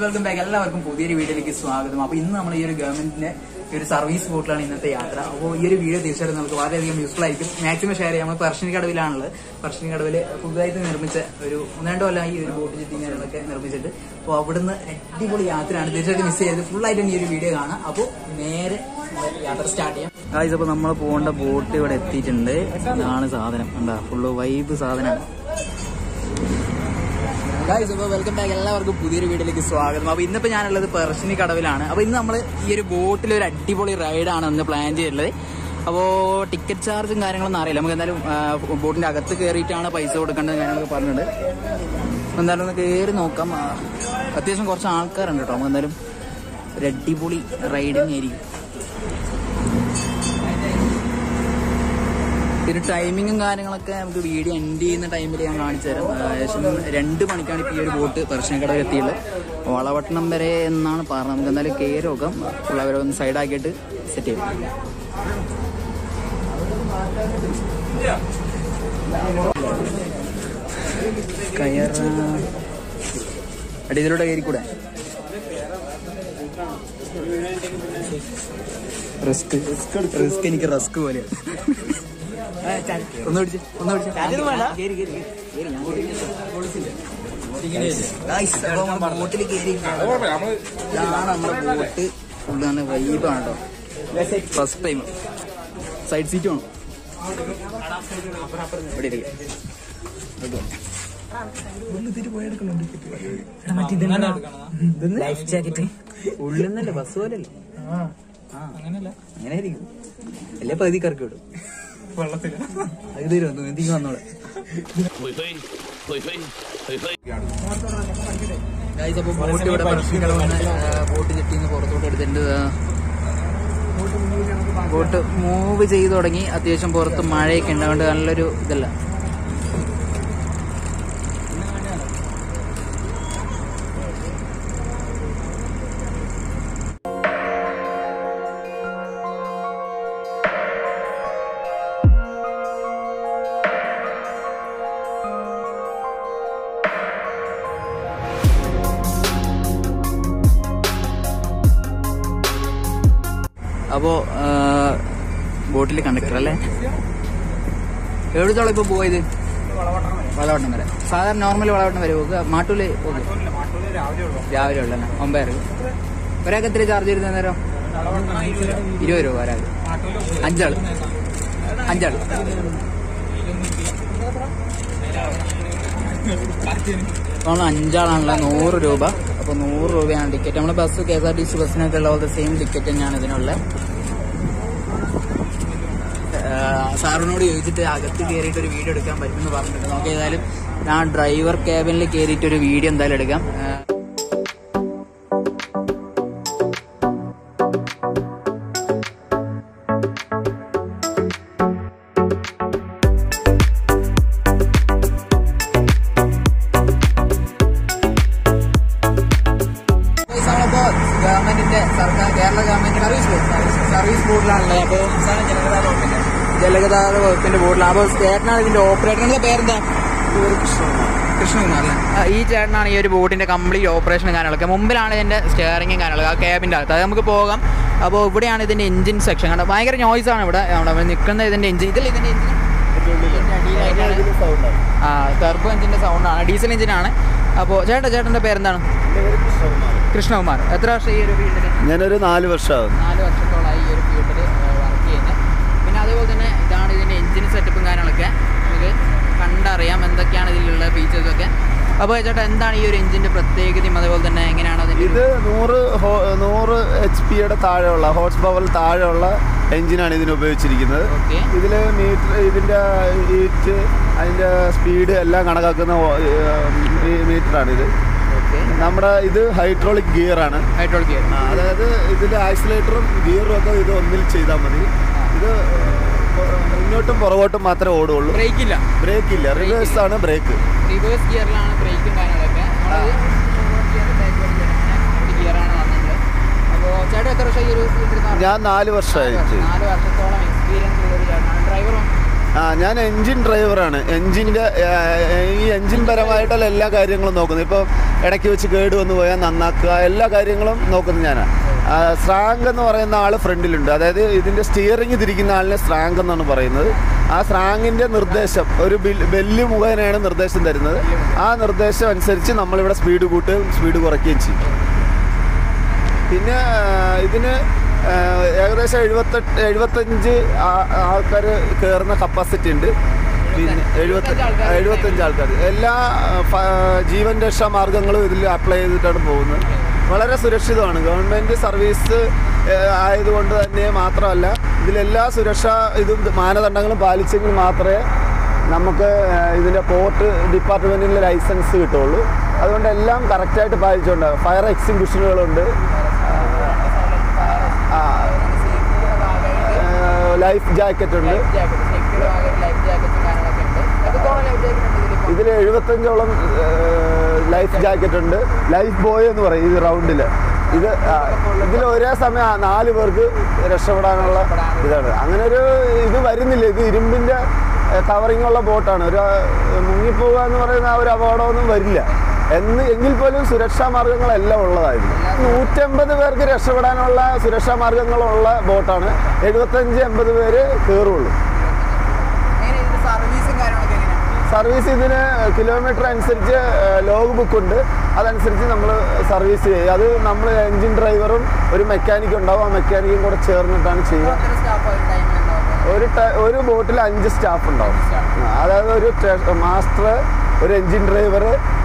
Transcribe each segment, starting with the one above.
Welcome back എല്ലാവർക്കും പുതിയൊരു വീഡിയോയിലേക്ക് സ്വാഗതം അപ്പൊ ഇന്ന് നമ്മൾ ഈ ഒരു ഗവൺമെന്റിന്റെ ഈ ഒരു സർവീസ് ബോട്ടിലാണ് ഇന്നത്തെ യാത്ര അപ്പോൾ ഈ ഒരു വീഡിയോ തീർച്ചയായിട്ടും നമുക്ക് വളരെയധികം യൂസ്ഫുൾ ആയിരിക്കും മാക്സിമം ഷെയർ ചെയ്യാം നമ്മൾ പറശ്ശിനി കടവിലാണുള്ളത് പറശ്ശിനി കടവിൽ പുതുതായിട്ട് നിർമ്മിച്ച ഒരു ഒന്ന് രണ്ടോ കൊല്ലം ഈ ഒരു ബോട്ട് ചിട്ടിങ് കാര്യങ്ങളൊക്കെ നിർമ്മിച്ചിട്ട് അപ്പോൾ അവിടുന്ന് അടിപൊളി യാത്രയാണ് തീർച്ചയായിട്ടും മിസ് ചെയ്തത് ഫുൾ ആയിട്ട് ഈ ഒരു വീഡിയോ കാണാം അപ്പോൾ നേരെ നമ്മള് യാത്ര സ്റ്റാർട്ട് ചെയ്യാം ഗായ്സ് അപ്പോൾ നമ്മൾ പോകേണ്ട ബോട്ട് ഇവിടെ എത്തിയിട്ടുണ്ട് ഇതാണ് സാധനം എന്താ ഫുള്ള് വൈബ് സാധനമാണ് ഗായ്സ് അപ്പോൾ വെൽക്കം ബാക്ക് എല്ലാവർക്കും പുതിയൊരു വീഡിയോയിലേക്ക് സ്വാഗതം അപ്പോൾ ഇന്നിപ്പോൾ ഞാനുള്ളത് പെർശിനി കടവിലാണ് അപ്പോൾ ഇന്ന് നമ്മൾ ഈ ഒരു ബോട്ടിൽ ഒരു അടിപൊളി റൈഡാണ് ഇന്ന് പ്ലാൻ ചെയ്തിട്ടുള്ളത് അപ്പോൾ ടിക്കറ്റ് ചാർജും കാര്യങ്ങളൊന്നും അറിയില്ല നമുക്ക് എന്തായാലും ആ, ബോട്ടിന്റെ അകത്ത് കയറിയിട്ടാണ് പൈസ കൊടുക്കേണ്ടത് കാര്യങ്ങളൊക്കെ പറഞ്ഞിട്ടുണ്ട് അപ്പോൾ എന്തായാലും ഒന്ന് കയറി നോക്കാം ആ, അത്യാവശ്യം കുറച്ച് ആൾക്കാരുണ്ട് കേട്ടോ നമുക്ക് എന്തായാലും ഒരു അടിപൊളി റൈഡിങ് ആയിരിക്കും ഇതിന് ടൈമിങ്ങും കാര്യങ്ങളൊക്കെ നമുക്ക് വീഡിയോ എൻഡ് ചെയ്യുന്ന ടൈമിൽ ഞാൻ കാണിച്ചു തരാം ആ, ഏകദേശം രണ്ട് മണിക്കാണ് ഇപ്പോൾ ഈ ഒരു ബോട്ട് പെർശനക്കടവിൽ എത്തിയുള്ളത് വളവട്ടണം വരെ എന്നാണ് പറഞ്ഞത് നമുക്ക് എന്തായാലും കയറി നോക്കാം ഫുൾ അവരെ ഒന്ന് സൈഡാക്കിയിട്ട് സെറ്റ് ചെയ്യാം കയറ അടി ഇതിലൂടെ കയറിക്കൂടെ റിസ്ക് റിസ്ക് എനിക്ക് റിസ്ക് പോലെ ഒന്ന് പിടിച്ച് ഒന്ന് പിടിച്ച് കേറി, കേറി, കേറി. കേറി, ഞാൻ കേറി. Guys, അപ്പൊ നമ്മള് ബോട്ടിൽ കയറി ഇതാണ് നമ്മുടെ ബോട്ട് ഫുള്ളാണ് വൈബാണ് കേട്ടോ ഫസ്റ്റ് ടൈം സൈഡ് സീറ്റ് വേണം ഇവിടെ ഇരിക്ക്. ലൈഫ് ജാക്കറ്റ് ഉള്ളിന്നല്ലേ ബസ് പോലല്ലേ ആ അങ്ങനെയല്ല അങ്ങനെ ആയിരിക്കും അല്ലേ പകുതി കറക്കി വിടും അത് തരുമോ എന്തെങ്കിലും വന്നോളെ 会飞，会飞，会飞。 ഗൈസ് അപ്പോൾ ബോട്ട് ഇവിടെ പറശ്ശിനിക്കട വന്ന് ബോട്ട് ചെട്ടിന്ന് പുറത്തോട്ട് എടുത്തിട്ടുണ്ട് ബോട്ട് മൂവ് ചെയ്ത് തുടങ്ങി അത്യാവശ്യം പുറത്ത് മഴയൊക്കെ ഉണ്ട് അതുകൊണ്ട് നല്ലൊരു ഇതല്ല അപ്പോ ബോട്ടിൽ കണ്ടക്ടർ അല്ലേ എവിടത്തോളം ഇപ്പൊ പോയത് വളവട്ടം വരെ സാധാരണ നോർമൽ വളവട്ടം വരെ പോകുക മാട്ടൂല് പോകും രാവിലെ ഉള്ളല്ലേ ഒമ്പതര ഒരാൾക്ക് എത്ര ചാർജ് വരുന്നത് നേരം ഇരുപത് രൂപ ഒരാൾക്ക് അഞ്ചാള് അഞ്ചാള് നമ്മൾ അഞ്ചാളാണല്ലോ നൂറ് രൂപ അപ്പൊ നൂറ് രൂപയാണ് ടിക്കറ്റ് നമ്മുടെ bus K S R T C ബസ്സിനൊക്കെ ഉള്ള പോലത്തെ സെയിം ടിക്കറ്റ് തന്നെയാണ് ഇതിനുള്ള സാറിനോട് ചോദിച്ചിട്ട് അകത്ത് കയറിയിട്ട് ഒരു വീഡിയോ എടുക്കാൻ പറ്റുമെന്ന് പറഞ്ഞിട്ടുണ്ട് നമുക്ക് ഏതായാലും ഞാൻ ഡ്രൈവർ ക്യാബിനിൽ കയറിയിട്ട് ഒരു വീഡിയോ എന്തായാലും എടുക്കാം ആ, ഗൈസ്, നമ്മളിപ്പോ ഗവൺമെന്റിന്റെ സർക്കാർ Kerala government service board service ബോർഡിലാണുള്ളത് അപ്പോ ജലഗതാഗത വകുപ്പിന്റെ ബോർഡിലാണ് അപ്പൊ ചേട്ടനാണ് ഇതിന്റെ ഓപ്പറേറ്ററിന്റെ പേരെന്താ കൃഷ്ണകുമാർ അല്ലേ ആ, ഈ ചേട്ടനാണ് ഈ ഒരു ബോട്ടിന്റെ കംപ്ലീറ്റ് ഓപ്പറേഷൻ കാര്യങ്ങളൊക്കെ മുമ്പിലാണ് ഇതിന്റെ സ്റ്റിയറിംഗും കാര്യങ്ങളൊക്കെ ആ ക്യാബിന്റെ അകത്ത് അത് നമുക്ക് പോകാം അപ്പോൾ ഇവിടെയാണ് ഇതിന്റെ എഞ്ചിൻ സെക്ഷൻ കണ്ടോ ഭയങ്കര നോയ്സ് ആണ് ഇവിടെ നമ്മൾ നിൽക്കുന്ന ഇതിന്റെ എഞ്ചിൻ ഇതിൽ ഇതിന്റെ എഞ്ചിൻ ആ ടർബോ എഞ്ചിന്റെ സൗണ്ടാണ് ഡീസൽ എഞ്ചിനാണ് അപ്പോൾ ചേട്ടാ ചേട്ടന്റെ പേരെന്താണ് കൃഷ്ണകുമാർ എത്ര വർഷം ഈ ഒരു ഫീൽഡിൽ ഞാനൊരു നാല് വർഷമാകും നാല് വർഷത്തോളമായി ഈ ഒരു ഫീൽഡിൽ വർക്ക് ചെയ്യുന്നത് പിന്നെ അതേപോലെ തന്നെ ഇതാണ് ഇതിന്റെ എഞ്ചിൻ സെറ്റപ്പും കാര്യങ്ങളൊക്കെ നമുക്ക് കണ്ടറിയാം എന്തൊക്കെയാണ് ഇതിലുള്ള ഫീച്ചേഴ്സ് ഒക്കെ അപ്പോൾ ചേട്ടാ എന്താണ് ഈ ഒരു എഞ്ചിന്റെ പ്രത്യേകതയും അതേപോലെ തന്നെ എങ്ങനെയാണ് അതിന്റെ ഇത് നൂറ് ഹോ- നൂറ് എച്ച് പിയുടെ താഴെയുള്ള ഹോഴ്സ് പവർ താഴെയുള്ള എഞ്ചിനാണ് ഇതിന് ഉപയോഗിച്ചിരിക്കുന്നത് ഓക്കെ ഇതിൽ മീറ്റർ ഇതിൻ്റെ ഹീറ്റ് അതിൻ്റെ സ്പീഡ് എല്ലാം കണക്കാക്കുന്ന മീറ്ററാണ് ഇത് ഓക്കെ നമ്മുടെ ഇത് ഹൈഡ്രോളിക് ഗിയറാണ് ഹൈഡ്രോളിക് ഗിയർ അതായത് ഇതിൻ്റെ ആക്സിലേറ്ററും ഗിയറും ഒക്കെ ഇത് ഒന്നിൽ ചെയ്താൽ മതി ഇത് മുന്നോട്ടും പുറകോട്ടും മാത്രമേ ഓടുകയുള്ളൂ ബ്രേക്ക് ഇല്ല ബ്രേക്ക് ഇല്ല റിവേഴ്സ് ആണ് ബ്രേക്ക് റിവേഴ്സ് ഗിയറിലാണ് ബ്രേക്കും കാര്യങ്ങളൊക്കെ നമ്മളത് ഗിയറാണ് വന്നത് അപ്പോൾ ചേട്ടാ എത്ര വർഷം ഈ ഒരു ഫീൽഡിൽ ഞാൻ നാല് വർഷമായി ചെയ്തു. നാല് വർഷത്തോളം എക്സ്പീരിയൻസ് ഉള്ള ഒരു ചേട്ടനാണ് ഡ്രൈവറും ആ ഞാൻ എൻജിൻ ഡ്രൈവറാണ് എൻജിൻ്റെ ഈ എൻജിൻ പരമായിട്ടുള്ള എല്ലാ കാര്യങ്ങളും നോക്കുന്നത് ഇപ്പോൾ ഇടയ്ക്ക് വെച്ച് കേട് വന്ന് പോയാൽ നന്നാക്കുക എല്ലാ കാര്യങ്ങളും നോക്കുന്നത് ഞാനാണ് സ്ട്രാങ്ക് എന്ന് പറയുന്ന ആൾ ഫ്രണ്ടിലുണ്ട് അതായത് ഇതിൻ്റെ സ്റ്റിയറിംഗ് തിരിക്കുന്ന ആളിനെ സ്ട്രാങ്ക് എന്നാണ് പറയുന്നത് ആ സ്ട്രാങ്കിൻ്റെ നിർദ്ദേശം ഒരു ബിൽ ബെല്ല് മുഖേനയാണ് നിർദ്ദേശം തരുന്നത് ആ നിർദ്ദേശം അനുസരിച്ച് നമ്മളിവിടെ സ്പീഡ് കൂട്ടുകയും സ്പീഡ് കുറയ്ക്കുകയും ചെയ്യും പിന്നെ ആ, ഇതിന് ആ, ഏകദേശം എഴുപത്തെട്ട് എഴുപത്തഞ്ച് ആൾക്കാർ കയറുന്ന കപ്പാസിറ്റി ഉണ്ട് പിന്നെ എഴുപത്തി എഴുപത്തഞ്ച് ആൾക്കാർ എല്ലാ ആ, ഫ- ജീവൻ രക്ഷാ മാർഗങ്ങളും ഇതിൽ അപ്ലൈ ചെയ്തിട്ടാണ് പോകുന്നത് വളരെ സുരക്ഷിതമാണ് ഗവൺമെൻറ് സർവീസ് ആ, ആയതുകൊണ്ട് തന്നെ മാത്രമല്ല ഇതിലെല്ലാ സുരക്ഷാ ഇതും മാനദണ്ഡങ്ങളും പാലിച്ചെങ്കിൽ മാത്രമേ നമുക്ക് ആ, ഇതിൻ്റെ പോർട്ട് ഡിപ്പാർട്ട്മെൻറ്റിൻ്റെ ലൈസൻസ് കിട്ടുള്ളൂ അതുകൊണ്ട് എല്ലാം കറക്റ്റായിട്ട് പാലിച്ചുകൊണ്ട് ഫയർ എക്സിംഗ്വിഷനുകളുണ്ട് ആ, ലൈഫ് ജാക്കറ്റ് ഉണ്ട് ഇതിൽ എഴുപത്തഞ്ചോളം ലൈഫ് ജാക്കറ്റ് ഉണ്ട് ലൈഫ് ബോയ് എന്ന് പറയും ഇത് റൗണ്ടിൽ ഇത് ഇതിൽ ഒരേ സമയം ആ നാല് പേർക്ക് രക്ഷപ്പെടാനുള്ള ഇതാണ് അങ്ങനെ ഒരു ഇത് വരുന്നില്ല ഇത് ഇരുമ്പിൻ്റെ കവറിങ് ഉള്ള ബോട്ടാണ് ഒരു ആ, മുങ്ങിപ്പോവുക എന്ന് പറയുന്ന ആ ഒരു അപകടമൊന്നും വരില്ല എന്ന് എങ്കിൽ പോലും സുരക്ഷാ മാർഗങ്ങളെല്ലാം ഉള്ളതായിരുന്നു നൂറ്റമ്പത് പേർക്ക് രക്ഷപ്പെടാനുള്ള സുരക്ഷാ മാർഗങ്ങളുള്ള ബോട്ടാണ് എഴുപത്തഞ്ച് എൺപത് പേര് കയറുള്ളൂ സർവീസും കാര്യങ്ങളൊക്കെ എങ്ങനെയാണ് സർവീസ് ഇതിന് കിലോമീറ്റർ അനുസരിച്ച് ലോഗ് ബുക്ക് ഉണ്ട് അതനുസരിച്ച് നമ്മൾ സർവീസ് ചെയ്യുക അത് നമ്മൾ എൻജിൻ ഡ്രൈവറും ഒരു മെക്കാനിക് ഉണ്ടാവും ആ മെക്കാനിക്കും കൂടെ ചേർന്നിട്ടാണ് ചെയ്യുക എത്ര സ്റ്റാഫ് ഒരു ടൈമിലുണ്ടാവും ഒരു ട- ഒരു ബോട്ടിൽ അഞ്ച് സ്റ്റാഫ് ഉണ്ടാവും ആ, അതായത് ഒരു മാസ്റ്റർ ഒരു എൻജിൻ ഡ്രൈവർ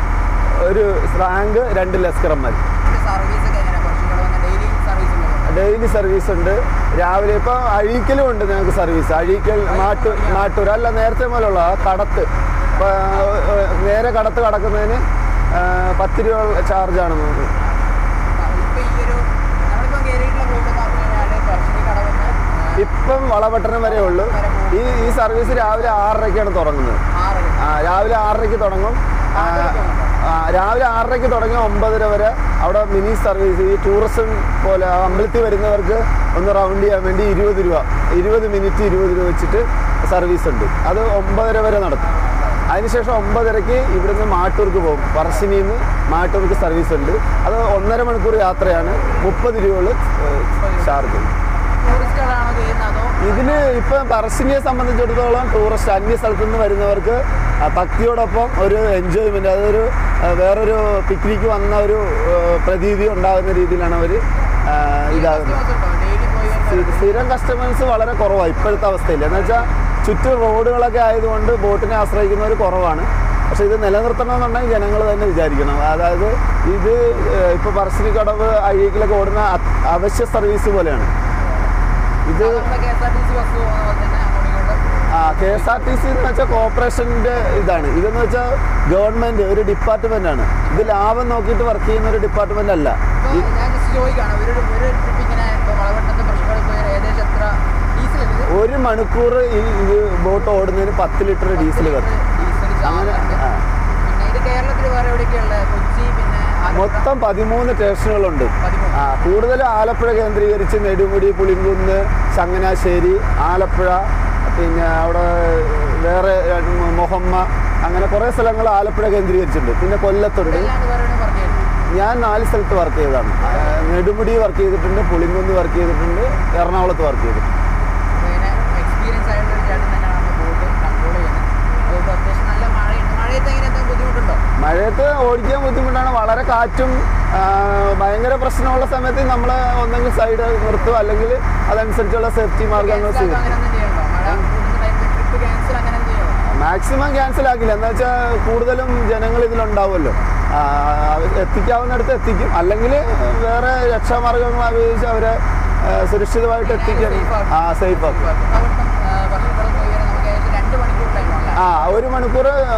ഒരു സ്രാങ്ക് രണ്ട് ലസ്കറന്മാർ സർവീസ് ഒക്കെ എങ്ങനെയാണ് കുറച്ചും കൂടെ വന്ന ഡെയിലി സർവീസ് ഉള്ളത് ഡെയിലി സർവീസ് ഉണ്ട് രാവിലെ ഇപ്പോൾ അഴീക്കലും ഉണ്ട് ഞങ്ങൾക്ക് സർവീസ് അഴീക്കൽ നാട്ടൂർ നാട്ടൂർ അല്ല നേരത്തെ മുതലുള്ള ആ കടത്ത് ഇപ്പൊ, ഏഹ്, നേരെ കടത്ത് കടക്കുന്നതിന് ഏഹ്, പത്ത് രൂപ ചാർജാണ് നമുക്ക് ഇപ്പൊ ഈ ഒരു നമ്മളിപ്പം കയറിയിട്ടുള്ള ബോട്ട് എന്ന് പറഞ്ഞു കഴിഞ്ഞാല് പറശ്ശിനി കടവെന്ന് ഇപ്പം വളപട്ടണം വരെ ഉള്ളൂ ഈ ഈ സർവീസ് രാവിലെ ആറരയ്ക്കാണ് തുടങ്ങുന്നത് ആറ് ആ, രാവിലെ ആറരയ്ക്ക് തുടങ്ങും ആ, ആ, രാവിലെ ആറരയ്ക്ക് തുടങ്ങി ഒമ്പതര വരെ അവിടെ മിനി സർവീസ് ഈ ടൂറിസം പോലെ ആ അമ്പലത്തിൽ വരുന്നവർക്ക് ഒന്ന് റൗണ്ട് ചെയ്യാൻ വേണ്ടി ഇരുപത് രൂപ ഇരുപത് മിനിറ്റ് ഇരുപത് രൂപ വെച്ചിട്ട് സർവീസ് ഉണ്ട് അത് ഒമ്പതര വരെ നടത്തും അതിനുശേഷം ഒമ്പതരയ്ക്ക് ഇവിടുന്ന് മാട്ടൂർക്ക് പോകും പറശ്ശിനിയിൽ നിന്ന് മാട്ടൂർക്ക് സർവീസ് ഉണ്ട് അത് ഒന്നര മണിക്കൂർ യാത്രയാണ് മുപ്പത് രൂപകൾ ചാർജ് ടൂറിസ്റ്റുകളാണോ ചെയ്യുന്നത് അതോ ഇതിന് ഇപ്പം പറശ്ശിനിയെ സംബന്ധിച്ചിടത്തോളം ടൂറിസ്റ്റ് അന്യ സ്ഥലത്തു നിന്ന് വരുന്നവർക്ക് ആ, ഭക്തിയോടൊപ്പം ഒരു എൻജോയ്മെന്റ് അതൊരു ആ, വേറൊരു പിക്നിക്ക് വന്ന ഒരു ആ, പ്രതീതി ഉണ്ടാകുന്ന രീതിയിലാണ് അവർ ഇതാകുന്നത് ഡെയിലി പോയി വരുന്ന സ്ഥി- സ്ഥിരം കസ്റ്റമേഴ്സ് വളരെ കുറവാണ് ഇപ്പോഴത്തെ അവസ്ഥയിൽ എന്ന് വെച്ചാൽ ചുറ്റും റോഡുകളൊക്കെ ആയതുകൊണ്ട് ബോട്ടിനെ ആശ്രയിക്കുന്നവർ കുറവാണ് പക്ഷെ ഇത് നിലനിർത്തണമെന്നുണ്ടെങ്കിൽ ജനങ്ങൾ തന്നെ വിചാരിക്കണം അതായത് ഇത് ഇപ്പോൾ പറശ്ശിനിക്കടവ് അഴീക്കിലൊക്കെ ഓടുന്ന അ- അവശ്യ സർവീസ് പോലെയാണ് ഇത് നമ്മുടെ K S R T C bus പോകുന്ന പോലെ തന്നെ അങ്ങോട്ടും ഇങ്ങോട്ടും ആ K S R T C എന്ന് വെച്ചാൽ കോർപ്പറേഷൻ്റെ ഇതാണ് ഇതെന്ന് വെച്ചാൽ ഗവൺമെൻറ് ഒരു ഡിപ്പാർട്ട്മെൻ്റ് ആണ് ഇത് ലാഭം നോക്കിയിട്ട് വർക്ക് ചെയ്യുന്ന ഒരു ഡിപ്പാർട്ട്മെൻ്റ് അല്ല ഇപ്പൊ ഞാൻ ജസ്റ്റ് ചോദിക്കാണ് ഒരു ഒരു ട്രിപ്പ് ഇങ്ങനെ ഇപ്പൊ വളവട്ടത്തെ പ്രശ്നങ്ങൾ പോയി ഏകദേശം എത്ര ഡീസൽ ഇത് ഒരു മണിക്കൂർ ഈ ഇത് ബോട്ട് ഓടുന്നതിന് പത്ത് ലിറ്റർ ഡീസൽ കത്തും ഡീസൽ അങ്ങനെ ചാർജ് ആ. പിന്നെ ഇത് കേരളത്തിൽ വേറെ എവിടെയൊക്കെയുള്ള കൊച്ചി പിന്നെ ആലപ്പുഴ, മൊത്തം പതിമൂന്ന് സ്റ്റേഷനുകളുണ്ട് പതിമൂന്ന്. ആ കൂടുതലും ആലപ്പുഴ കേന്ദ്രീകരിച്ച് നെടുമുടി പുളിങ്കുന്ന് ചങ്ങനാശ്ശേരി ആലപ്പുഴ പിന്നെ അവിടെ വേറെ രണ്ട് മൊഹമ്മ അങ്ങനെ കുറേ സ്ഥലങ്ങൾ ആലപ്പുഴ കേന്ദ്രീകരിച്ചിട്ടുണ്ട് പിന്നെ കൊല്ലത്തുണ്ട് ഇതെല്ലാം വേറെ എവിടെയും പറഞ്ഞു കേട്ടു. ഞാൻ നാല് സ്ഥലത്ത് വർക്ക് ചെയ്തതാണ് ആ, നെടുമുടി വർക്ക് ചെയ്തിട്ടുണ്ട് പുളിങ്കുന്ന് വർക്ക് ചെയ്തിട്ടുണ്ട് എറണാകുളത്ത് വർക്ക് ചെയ്തിട്ടുണ്ട് അപ്പൊ ഇങ്ങനെ എക്സ്പീരിയൻസ് ആയിട്ടുള്ള ഒരു ചേട്ടൻ തന്നെയാണ് ബോട്ട് കൺട്രോൾ ചെയ്യുന്നത് അതുകൊണ്ട് അത്യാവശ്യം നല്ല മഴയുണ്ട് മഴയത്ത് എങ്ങനെ എന്തെങ്കിലും ബുദ്ധിമുട്ടുണ്ടോ മഴയത്ത് ഓടിക്കാൻ ബുദ്ധിമുട്ടാണ് വളരെ കാറ്റും ആ, ഭയങ്കര പ്രശ്നമുള്ള സമയത്ത് നമ്മൾ ഒന്നെങ്കിൽ സൈഡ് നിർത്തും അല്ലെങ്കിൽ അതനുസരിച്ചുള്ള സേഫ്റ്റി മാർഗങ്ങൾ Cancel ആക്കുക സ്വീകരിക്കും അങ്ങനെ ഒന്നും ചെയ്യണ്ടോ മഴ കൂടുന്ന ടൈമിൽ ട്രിപ്പ് ക്യാൻസൽ അങ്ങനെ എന്ത് ചെയ്യണോ മാക്സിമം ക്യാൻസൽ ആക്കില്ല എന്ന് വെച്ചാൽ കൂടുതലും ജനങ്ങൾ ഇതിലുണ്ടാവുമല്ലോ ആ, എത്തിക്കാവുന്നിടത്ത് എത്തിക്കും അല്ലെങ്കിൽ വേറെ രക്ഷാമാർഗങ്ങൾ ഉപയോഗിച്ച് അവരെ ആ, സുരക്ഷിതമായിട്ട് എത്തിക്കാൻ ആ സേഫ് ആക്കും അവിടുത്തെ വർഷക്കടം പോയി വരാൻ നമുക്ക് ഏകദേശം രണ്ട് മണിക്കൂർ ടൈമാണ് ആ ഒരു മണിക്കൂർ ആ,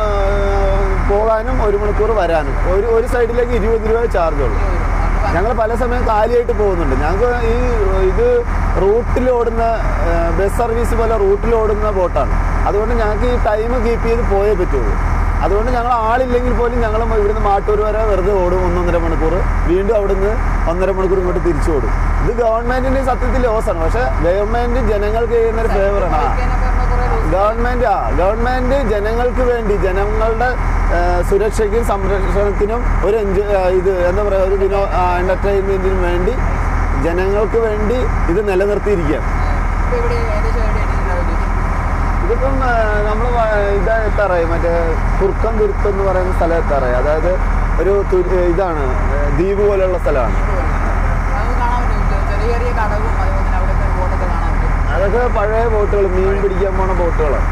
പോകാനും ഒരു മണിക്കൂർ വരാനും ഒരു ഒരു സൈഡിലേക്ക് ഇരുപത് രൂപ ചാർജ് ഉള്ളൂ ഞങ്ങൾ പല സമയം കാലിയായിട്ട് പോകുന്നുണ്ട് ഞങ്ങൾക്ക് ഈ ഇത് റൂട്ടിൽ ഓടുന്ന ആ, ബസ് സർവീസ് പോലെ റൂട്ടിൽ ഓടുന്ന ബോട്ടാണ് അതുകൊണ്ട് ഞങ്ങൾക്ക് ഈ ടൈം കീപ്പ് ചെയ്ത് പോയേ പറ്റുള്ളൂ അതുകൊണ്ട് ഞങ്ങൾ ആളില്ലെങ്കിൽ പോലും ഞങ്ങൾ ഇവിടുന്ന് മാട്ടൂർ വരെ വെറുതെ ഓടും ഒന്നൊന്നര മണിക്കൂർ വീണ്ടും അവിടുന്ന് ഒന്നര മണിക്കൂർ ഇങ്ങോട്ട് തിരിച്ചു ഓടും ഇത് ഗവൺമെന്റിന്റെ സത്യത്തിൽ ലോസാണ് പക്ഷെ ഗവൺമെന്റ് ജനങ്ങൾക്ക് ചെയ്യുന്ന ഒരു ഫേവറാണ് ആ കുറെ ഗവൺമെന്റ് ആ ഗവൺമെന്റ് ജനങ്ങൾക്ക് വേണ്ടി ജനങ്ങളുടെ ആ, സുരക്ഷയ്ക്കും സംരക്ഷണത്തിനും ഒരു എൻജോ ആ, ഇത് എന്താ പറയുക ഒരു വിനോ എന്റർടൈൻമെന്റിനും വേണ്ടി ജനങ്ങൾക്ക് വേണ്ടി ഇത് നിലനിർത്തിയിരിക്കുകയാണ് ഇപ്പൊ ഇവിടെ ഏകദേശം എവിടെയാണ് ഇതിന്റെ ഒരു- ഇതിപ്പം നമ്മൾ ഇതാ എത്താറായി മറ്റേ കുർക്കം തുരുത്ത് എന്ന് പറയുന്ന സ്ഥലം എത്താറായി അതായത് ഒരു തു- ഇതാണ് ആ, ദ്വീപ് പോലെയുള്ള സ്ഥലമാണ് അത് കാണാൻ പറ്റും ചെറിയ ചെറിയ കടവും അതുപോലെ തന്നെ അവിടെയൊക്കെ ബോട്ടൊക്കെ കാണാൻ പറ്റും അതൊക്കെ പഴയ ബോട്ടുകൾ മീൻ പിടിക്കാൻ പോണ ബോട്ടുകളാണ്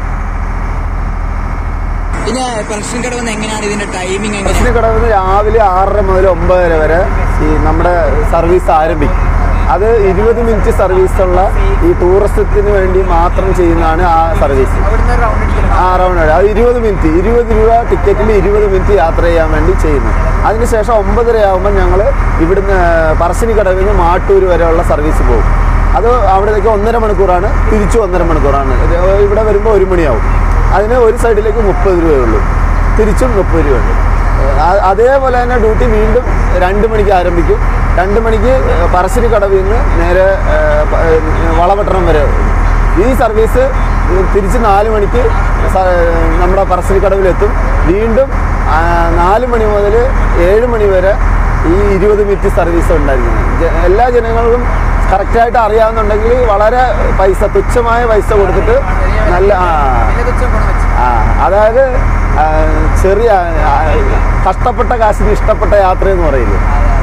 പിന്നെ പെർഷ്യൻ കടവ് എങ്ങനെയാണ് ഇതിന്റെ ടൈമിംഗ് ബസ്സിന് കടവിന് രാവിലെ ആറര മുതൽ ഒമ്പതര വരെ ഈ നമ്മുടെ സർവീസ് ആരംഭിക്കും അത് ഇരുപത് മിനിറ്റ് സർവീസുള്ള ഈ ടൂറിസത്തിന് വേണ്ടി മാത്രം ചെയ്യുന്നതാണ് ആ സർവീസ് അവിടുന്ന് റൗണ്ട് അടിക്കണം ആ റൗണ്ട് അത് ഇരുപത് മിനിറ്റ് ഇരുപത് രൂപ ടിക്കറ്റിൽ ഇരുപത് മിനിറ്റ് യാത്ര ചെയ്യാൻ വേണ്ടി ചെയ്യുന്നു അതിനുശേഷം ഒമ്പതര ആകുമ്പോൾ ഞങ്ങൾ ഇവിടുന്ന് പറശ്ശിനി കടവിൽ നിന്ന് മാട്ടൂർ വരെയുള്ള സർവീസ് പോകും അത് അവിടേക്ക് ഒന്നര മണിക്കൂറാണ് തിരിച്ചു ഒന്നര മണിക്കൂറാണ് ഇത് ഇവിടെ വരുമ്പോൾ ഒരു മണിയാവും അതിന് ഒരു സൈഡിലേക്ക് മുപ്പത് രൂപയേ ഉള്ളൂ തിരിച്ചും മുപ്പത് രൂപയുണ്ട് ആ- അതേപോലെ തന്നെ ഡ്യൂട്ടി വീണ്ടും രണ്ട് മണിക്ക് ആരംഭിക്കും രണ്ട് മണിക്ക് പറശ്ശിനി കടവിൽ നിന്ന് നേരെ ഏ, പ- ഏ, വളപട്ടണം വരെ ഈ സർവീസ് തിരിച്ച് നാല് മണിക്ക് സ- നമ്മുടെ പറശ്ശിനിക്കടവിലെത്തും വീണ്ടും ആ, നാല് മണി മുതൽ ഏഴ് മണി വരെ ഈ ഇരുപത് മിനിറ്റ് സർവീസ് ഉണ്ടായിരിക്കുന്നത് ജ- എല്ലാ ജനങ്ങൾക്കും കറക്റ്റായിട്ട് അറിയാവുന്നുണ്ടെങ്കിൽ വളരെ പൈസ തുച്ഛമായ പൈസ കൊടുത്തിട്ട് നല്ല ആ പിന്നെ തുച്ഛം ഗുണം വെച്ച് ആ അതായത് ആ, ചെറിയ ആ, കഷ്ടപ്പെട്ട കാശിന് ഇഷ്ടപ്പെട്ട യാത്ര എന്ന് പറയില്ലേ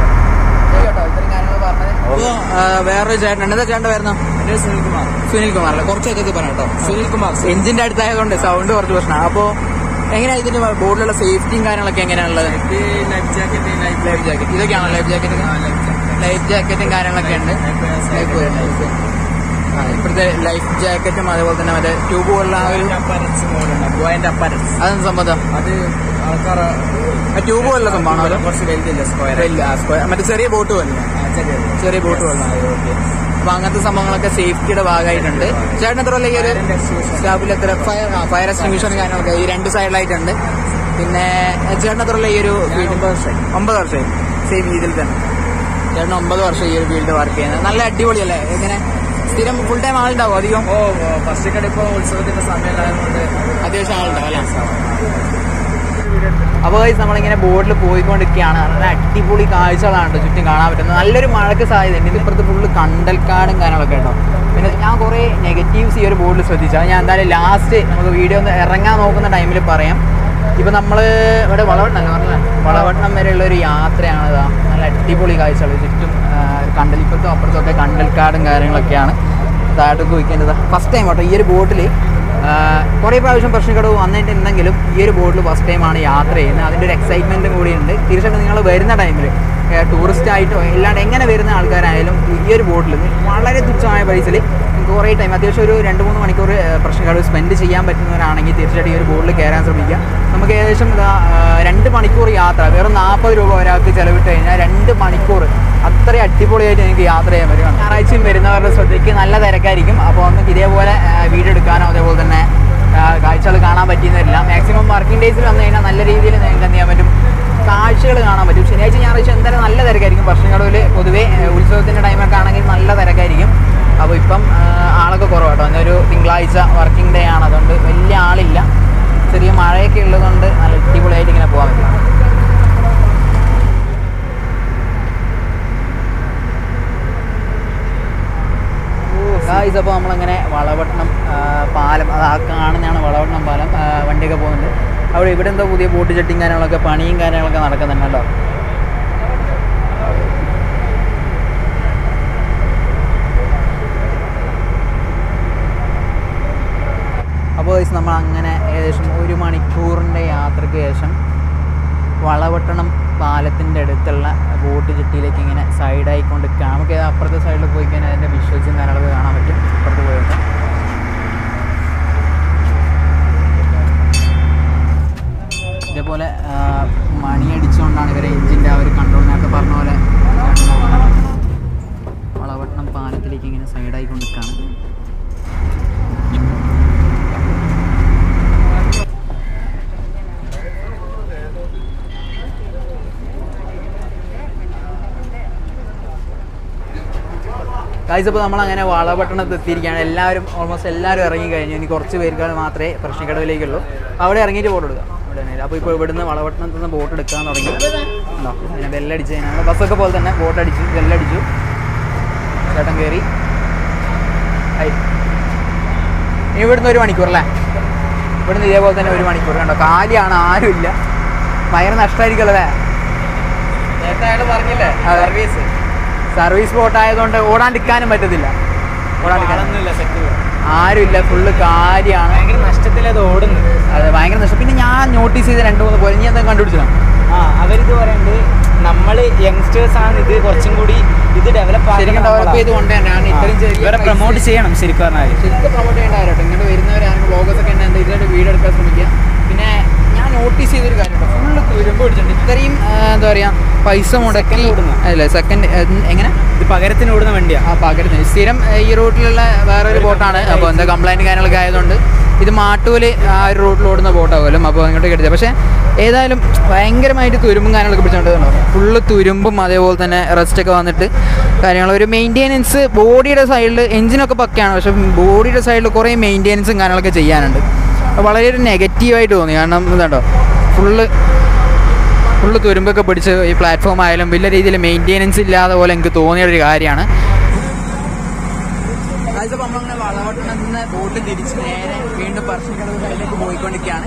ശരി കേട്ടോ ഇത്രയും കാര്യങ്ങൾ പറഞ്ഞത് അപ്പോ വേറൊരു ചേട്ടൻ എന്താ ചേട്ടൻ വരുന്ന സുനിൽ കുമാർ സുനിൽ കുമാർ അല്ലേ കുറച്ചൊക്കെ ഇത് പറയാം കേട്ടോ സുനിൽ കുമാർ എഞ്ചിന്റെ അടുത്തായതുകൊണ്ട് സൗണ്ട് കുറച്ച് പ്രശ്നമാണ് അപ്പോ എങ്ങനെയാ ഇതിന്റെ ബോർഡിലുള്ള സേഫ്റ്റിയും കാര്യങ്ങളൊക്കെ എങ്ങനെയാണുള്ളത് ലൈഫ് ജാക്കറ്റ് ലൈഫ് ജാക്കറ്റ് ഇതൊക്കെയാണോ ലൈഫ് ജാക്കറ്റ് ലൈഫ് ജാക്കറ്റും കാര്യങ്ങളൊക്കെ ഉണ്ട് ലൈഫ് ആ, ഇപ്പോഴത്തെ ലൈഫ് ജാക്കറ്റും അതുപോലെ തന്നെ മറ്റേ ട്യൂബ് പോലുള്ള ആ ഒരു അതിന്റെ അപ്പാരൻസ് അതെന്ത് സംബന്ധം അത് ആൾക്കാർ ട്യൂബ് പോലുള്ള സംഭവമാണോ കുറച്ച് വലുതില്ല സ്ക്വയർ ഇല്ല സ്ക്വയർ മറ്റേ ചെറിയ ബോട്ട് പോലെ ചെറിയ ബോട്ട് പോലെ ഓക്കെ അപ്പൊ അങ്ങനത്തെ സംഭവങ്ങളൊക്കെ സേഫ്റ്റിയുടെ ഭാഗമായിട്ടുണ്ട് ചേട്ടൻ എത്ര ഈ ഒരു സ്റ്റാഫിൽ എത്ര ഫയർ ഫയർ എക്സ്റ്റിംഗ്വിഷൻ കാര്യങ്ങളൊക്കെ ഈ രണ്ട് സൈഡിലായിട്ടുണ്ട് പിന്നെ ചേട്ടൻ എത്ര ഈ ഒരു ഒമ്പത് വർഷം ഒമ്പത് വർഷമായി സെയിം രീതിയിൽ തന്നെ ചേട്ടൻ ഒമ്പത് വർഷം ഈ ഒരു ഫീൽഡ് വർക്ക് ചെയ്യുന്നത് നല്ല അടിപൊളിയല്ലേ എങ്ങനെ സ്ഥിരം ഫുൾ ടൈം ആളുണ്ടാവും അധികം ഓ ഫസ്റ്റ് കട ഇപ്പൊ ഉത്സവത്തിന്റെ സമയമായതുകൊണ്ട് അത്യാവശ്യം ആളുണ്ടാവും അല്ലേ അപ്പോൾ ഗൈസ് നമ്മളിങ്ങനെ ബോട്ടിൽ പോയിക്കൊണ്ടിരിക്കുകയാണ് നല്ല അടിപൊളി കാഴ്ചകളാണ് കേട്ടോ ചുറ്റും കാണാൻ പറ്റുന്നത് നല്ലൊരു മഴയ്ക്ക് സാധ്യതയുണ്ട് ഇതിപ്പുറത്ത് ഫുള്ള് കണ്ടൽക്കാടും കാര്യങ്ങളൊക്കെ ഉണ്ടോ പിന്നെ ഞാൻ കുറേ നെഗറ്റീവ്സ് ഈ ഒരു ബോർഡിൽ ശ്രദ്ധിച്ചു അത് ഞാൻ എന്തായാലും ലാസ്റ്റ് നമുക്ക് വീഡിയോ ഒന്ന് ഇറങ്ങാൻ നോക്കുന്ന ടൈമിൽ പറയാം ഇപ്പം നമ്മൾ ഇവിടെ വളവട്ടം അല്ല പറഞ്ഞില്ല വളവട്ടം വരെയുള്ള ഒരു യാത്രയാണ് ഇതാ നല്ല അടിപൊളി കാഴ്ചകൾ ചുറ്റും ആ, കണ്ടലിപ്പുറത്തും അപ്പുറത്തും ഒക്കെ കണ്ടൽക്കാടും കാര്യങ്ങളൊക്കെയാണ് താഴോട്ട് പോയിക്കേണ്ടത് ഫസ്റ്റ് ടൈം കേട്ടോ ഈ ഒരു ബോട്ടിൽ കുറേ പ്രാവശ്യം പ്രശ്നക്കടവ് വന്നിട്ടുണ്ടെങ്കിലും ഈ ഒരു ബോട്ടിൽ ഫസ്റ്റ് ടൈമാണ് യാത്ര ചെയ്യുന്നത് അതിൻ്റെ ഒരു എക്സൈറ്റ്മെൻറ്റും കൂടിയുണ്ട് തീർച്ചയായിട്ടും നിങ്ങൾ വരുന്ന ടൈമിൽ ടൂറിസ്റ്റ് ആയിട്ടോ അല്ലാണ്ട് എങ്ങനെ വരുന്ന ആൾക്കാരായാലും ഈ ഒരു ബോട്ടിൽ വളരെ തുച്ഛമായ പൈസയിൽ നിങ്ങൾക്ക് കുറേ ടൈം അത്യാവശ്യം ഒരു രണ്ട് മൂന്ന് മണിക്കൂർ പ്രശ്നക്കടവ് സ്പെൻഡ് ചെയ്യാൻ പറ്റുന്നവരാണെങ്കിൽ തീർച്ചയായിട്ടും ഈ ഒരു ബോട്ടിൽ കയറാൻ ശ്രമിക്കുക നമുക്ക് ഏകദേശം ഇതാ ആ, രണ്ട് മണിക്കൂർ യാത്ര വെറും നാൽപ്പത് രൂപ ഒരാൾക്ക് ചിലവിട്ട് കഴിഞ്ഞാൽ രണ്ട് മണിക്കൂർ അത്രയും അടിപൊളിയായിട്ട് നിങ്ങൾക്ക് യാത്ര ചെയ്യാൻ പറ്റും ഞായറാഴ്ചയും വരുന്നവരുടെ ശ്രദ്ധയ്ക്ക് നല്ല തിരക്കായിരിക്കും അപ്പോൾ നമുക്ക് ഇതേപോലെ ആ, വീഡിയോ എടുക്കാനോ അതേപോലെ തന്നെ കാഴ്ചകൾ കാണാൻ പറ്റിയെന്നില്ല മാക്സിമം വർക്കിംഗ് ഡേയ്സിൽ വന്നു കഴിഞ്ഞാൽ നല്ല രീതിയിൽ നിങ്ങൾക്ക് എന്ത് ചെയ്യാൻ പറ്റും കാഴ്ചകൾ കാണാൻ പറ്റും ശനിയാഴ്ച ഞായറാഴ്ച എന്തായാലും നല്ല തിരക്കായിരിക്കും പക്ഷിക്കടവിൽ പൊതുവേ ആ, ഉത്സവത്തിൻ്റെ ടൈമൊക്കെ ആണെങ്കിൽ നല്ല തിരക്കായിരിക്കും അപ്പോൾ ഇപ്പം ആ, ആളൊക്കെ കുറവാട്ടോ എന്നൊരു തിങ്കളാഴ്ച വർക്കിംഗ് ഡേ ആണ് അതുകൊണ്ട് വലിയ ആളില്ല ചെറിയ മഴയൊക്കെ ഉള്ളതുകൊണ്ട് നല്ല അടിപൊളിയായിട്ട് ഇങ്ങനെ പോകാൻ പറ്റും ഗായ്സ് അപ്പോൾ നമ്മളങ്ങനെ വളവട്ടണം ആ, പാലം അത് ആ കാണുന്നതാണ് വളവട്ടണം പാലം ആ, വണ്ടിയൊക്കെ പോകുന്നുണ്ട് അവിടെ ഇവിടെ എന്തോ പുതിയ ബോട്ട് ചെട്ടിങ് കാര്യങ്ങളൊക്കെ പണിയും കാര്യങ്ങളൊക്കെ നടക്കുന്നുണ്ട് കേട്ടോ അപ്പോൾ ഗൈസ് നമ്മൾ അങ്ങനെ ഏകദേശം ഒരു മണിക്കൂറിൻ്റെ യാത്രയ്ക്ക് ശേഷം വളവട്ടണം പാലത്തിൻ്റെ അടുത്തുള്ള ബോട്ട് ചെട്ടിയിലേക്ക് ഇങ്ങനെ സൈഡായിക്കൊണ്ട് നിൽക്കുകയാണ് നമുക്ക് ഏതാ അപ്പുറത്തെ സൈഡിൽ പോയി കഴിഞ്ഞാൽ അതിൻ്റെ വിഷ്വൽസും കാര്യങ്ങളൊക്കെ കാണാൻ പറ്റും അപ്പുറത്ത് പോയിട്ട് ഇതേപോലെ ആ, മണിയടിച്ചുകൊണ്ടാണ് ഇവരെ എഞ്ചിൻ്റെ ആ ഒരു കൺട്രോൾ നേരത്തെ പറഞ്ഞ പോലെ വളവട്ടണം പാലത്തിലേക്ക് ഇങ്ങനെ സൈഡായിക്കൊണ്ട് നിൽക്കുകയാണ് ഗൈസ് അപ്പോൾ നമ്മൾ അങ്ങനെ വളപട്ടണത്ത് എത്തിയിരിക്കുകയാണ് എല്ലാവരും ഓൾമോസ്റ്റ് എല്ലാവരും ഇറങ്ങി കഴിഞ്ഞു ഇനി കുറച്ച് പേർക്ക് മാത്രമേ പ്രശ്നക്കടവിലേക്കുള്ളൂ അവിടെ ഇറങ്ങിയിട്ട് ബോട്ട് എടുക്കാം ഇവിടെ തന്നെ അപ്പോൾ ഇപ്പോൾ ഇവിടുന്ന് വളപട്ടണത്ത് നിന്ന് ബോട്ട് എടുക്കാൻ തുടങ്ങി ഉണ്ടോ പിന്നെ ബെല്ലടിച്ച് കഴിഞ്ഞാൽ ബസ്സൊക്കെ പോലെ തന്നെ ബോട്ട് അടിച്ചു ബെല്ലടിച്ചു ചേട്ടൻ കയറി ആയി ഇനി ഇവിടുന്ന് ഒരു മണിക്കൂർ അല്ലേ ഇവിടുന്ന് ഇതേപോലെ തന്നെ ഒരു മണിക്കൂർ കണ്ടോ കാലിയാണ് ആരുമില്ല ഭയങ്കര നഷ്ടമായിരിക്കുമല്ലോ അല്ലേ നേരത്തെ അയാൾ പറഞ്ഞില്ലേ അതെ. സർവീസ് സർവീസ് ബോട്ട് ആയതുകൊണ്ട് ഓടാണ്ടിരിക്കാനും പറ്റത്തില്ല ഓടാണ്ടിരിക്കാൻ ആളൊന്നുമില്ല സെറ്റ് ആരുമില്ല ഫുള്ള് കാര്യമാണ് ഭയങ്കര നഷ്ടത്തിലത് ഓടുന്നത് അതെ ഭയങ്കര നഷ്ടം പിന്നെ ഞാൻ നോട്ടീസ് ചെയ്ത് രണ്ട് മൂന്ന് പോലെ ഞാൻ കണ്ടുപിടിച്ചതാണ് ആ അവരിത് പറയുന്നത് നമ്മള് യങ്സ്റ്റേഴ്സ് ആണ് ഇത് കുറച്ചും കൂടി ഇത് ഡെവലപ്പ് ശരിക്കും ഡെവലപ്പ് ചെയ്ത് കൊണ്ടുതന്നെയാണ് ഇത്രയും ചെറിയ ഇവരെ പൈസ- പ്രൊമോട്ട് ചെയ്യണം ശരിക്കും പറഞ്ഞാൽ ശരിക്കും പ്രൊമോട്ട് ചെയ്യേണ്ട കാര്യമായിട്ട് ഇങ്ങോട്ട് വരുന്നവരാണ് ബ്ലോഗേഴ്സ് ഒക്കെ ഉണ്ട് ഇതിലായിട്ട് വീഡിയോ എടുക്കാൻ ശ്രമിക്കുക പിന്നെ ഞാൻ നോട്ടീസ് ചെയ്തൊരു കാര്യമുണ്ട് ഫുള്ള് തുരുമ്പ് പിടിച്ചിട്ടുണ്ട് ഇത്രയും ആ, എന്താ പറയുക പൈസ മുടക്കി അല്ല സെക്കൻഡ് എങ്ങനെ ഇത് പകരത്തിന് ഓടുന്ന വണ്ടിയാ ആ പകരുന്നത് സ്ഥിരം ഏഹ്, ഈ റൂട്ടിലുള്ള വേറൊരു ബോട്ടാണ് അപ്പോൾ എന്താ കംപ്ലൈൻറ്റ് കാര്യങ്ങളൊക്കെ ആയതുകൊണ്ട് ഇത് മാട്ടൂല് ആ ഒരു റൂട്ടിൽ ഓടുന്ന ബോട്ടാവുമല്ലോ അപ്പോൾ അങ്ങോട്ട് എടുത്തത് പക്ഷേ ഏതായാലും ഭയങ്കരമായിട്ട് തുരുമ്പും കാര്യങ്ങളൊക്കെ പിടിച്ചോണ്ടോ ഫുള്ള് തുരുമ്പും അതേപോലെ തന്നെ റെസ്റ്റ് ഒക്കെ വന്നിട്ട് കാര്യങ്ങൾ ഒരു മെയിൻ്റെനൻസ് ബോഡിയുടെ സൈഡിൽ എഞ്ചിനൊക്കെ പക്കയാണ് പക്ഷേ ബോഡിയുടെ സൈഡിൽ കുറേ മെയിൻ്റെനൻസും കാര്യങ്ങളൊക്കെ ചെയ്യാനുണ്ട് അപ്പോൾ വളരെ ഒരു നെഗറ്റീവായിട്ട് തോന്നി കാരണം ഇതാണ്ടോ ഫുള്ള് ഫുള്ള് തുരുമ്പൊക്കെ പിടിച്ച് ഈ പ്ലാറ്റ്ഫോം ആയാലും വലിയ രീതിയിൽ മെയിൻ്റെനൻസ് ഇല്ലാതെ പോലെ എനിക്ക് തോന്നിയ ഒരു കാര്യമാണ് അതിപ്പോൾ നമ്മളങ്ങനെ വളവട്ടണത്തിൽ നിന്ന് ബോട്ട് തിരിച്ച് നേരെ വീണ്ടും പറശ്ശിനിക്കടവ് സൈഡിലേക്ക് പോയിക്കൊണ്ടിരിക്കുകയാണ്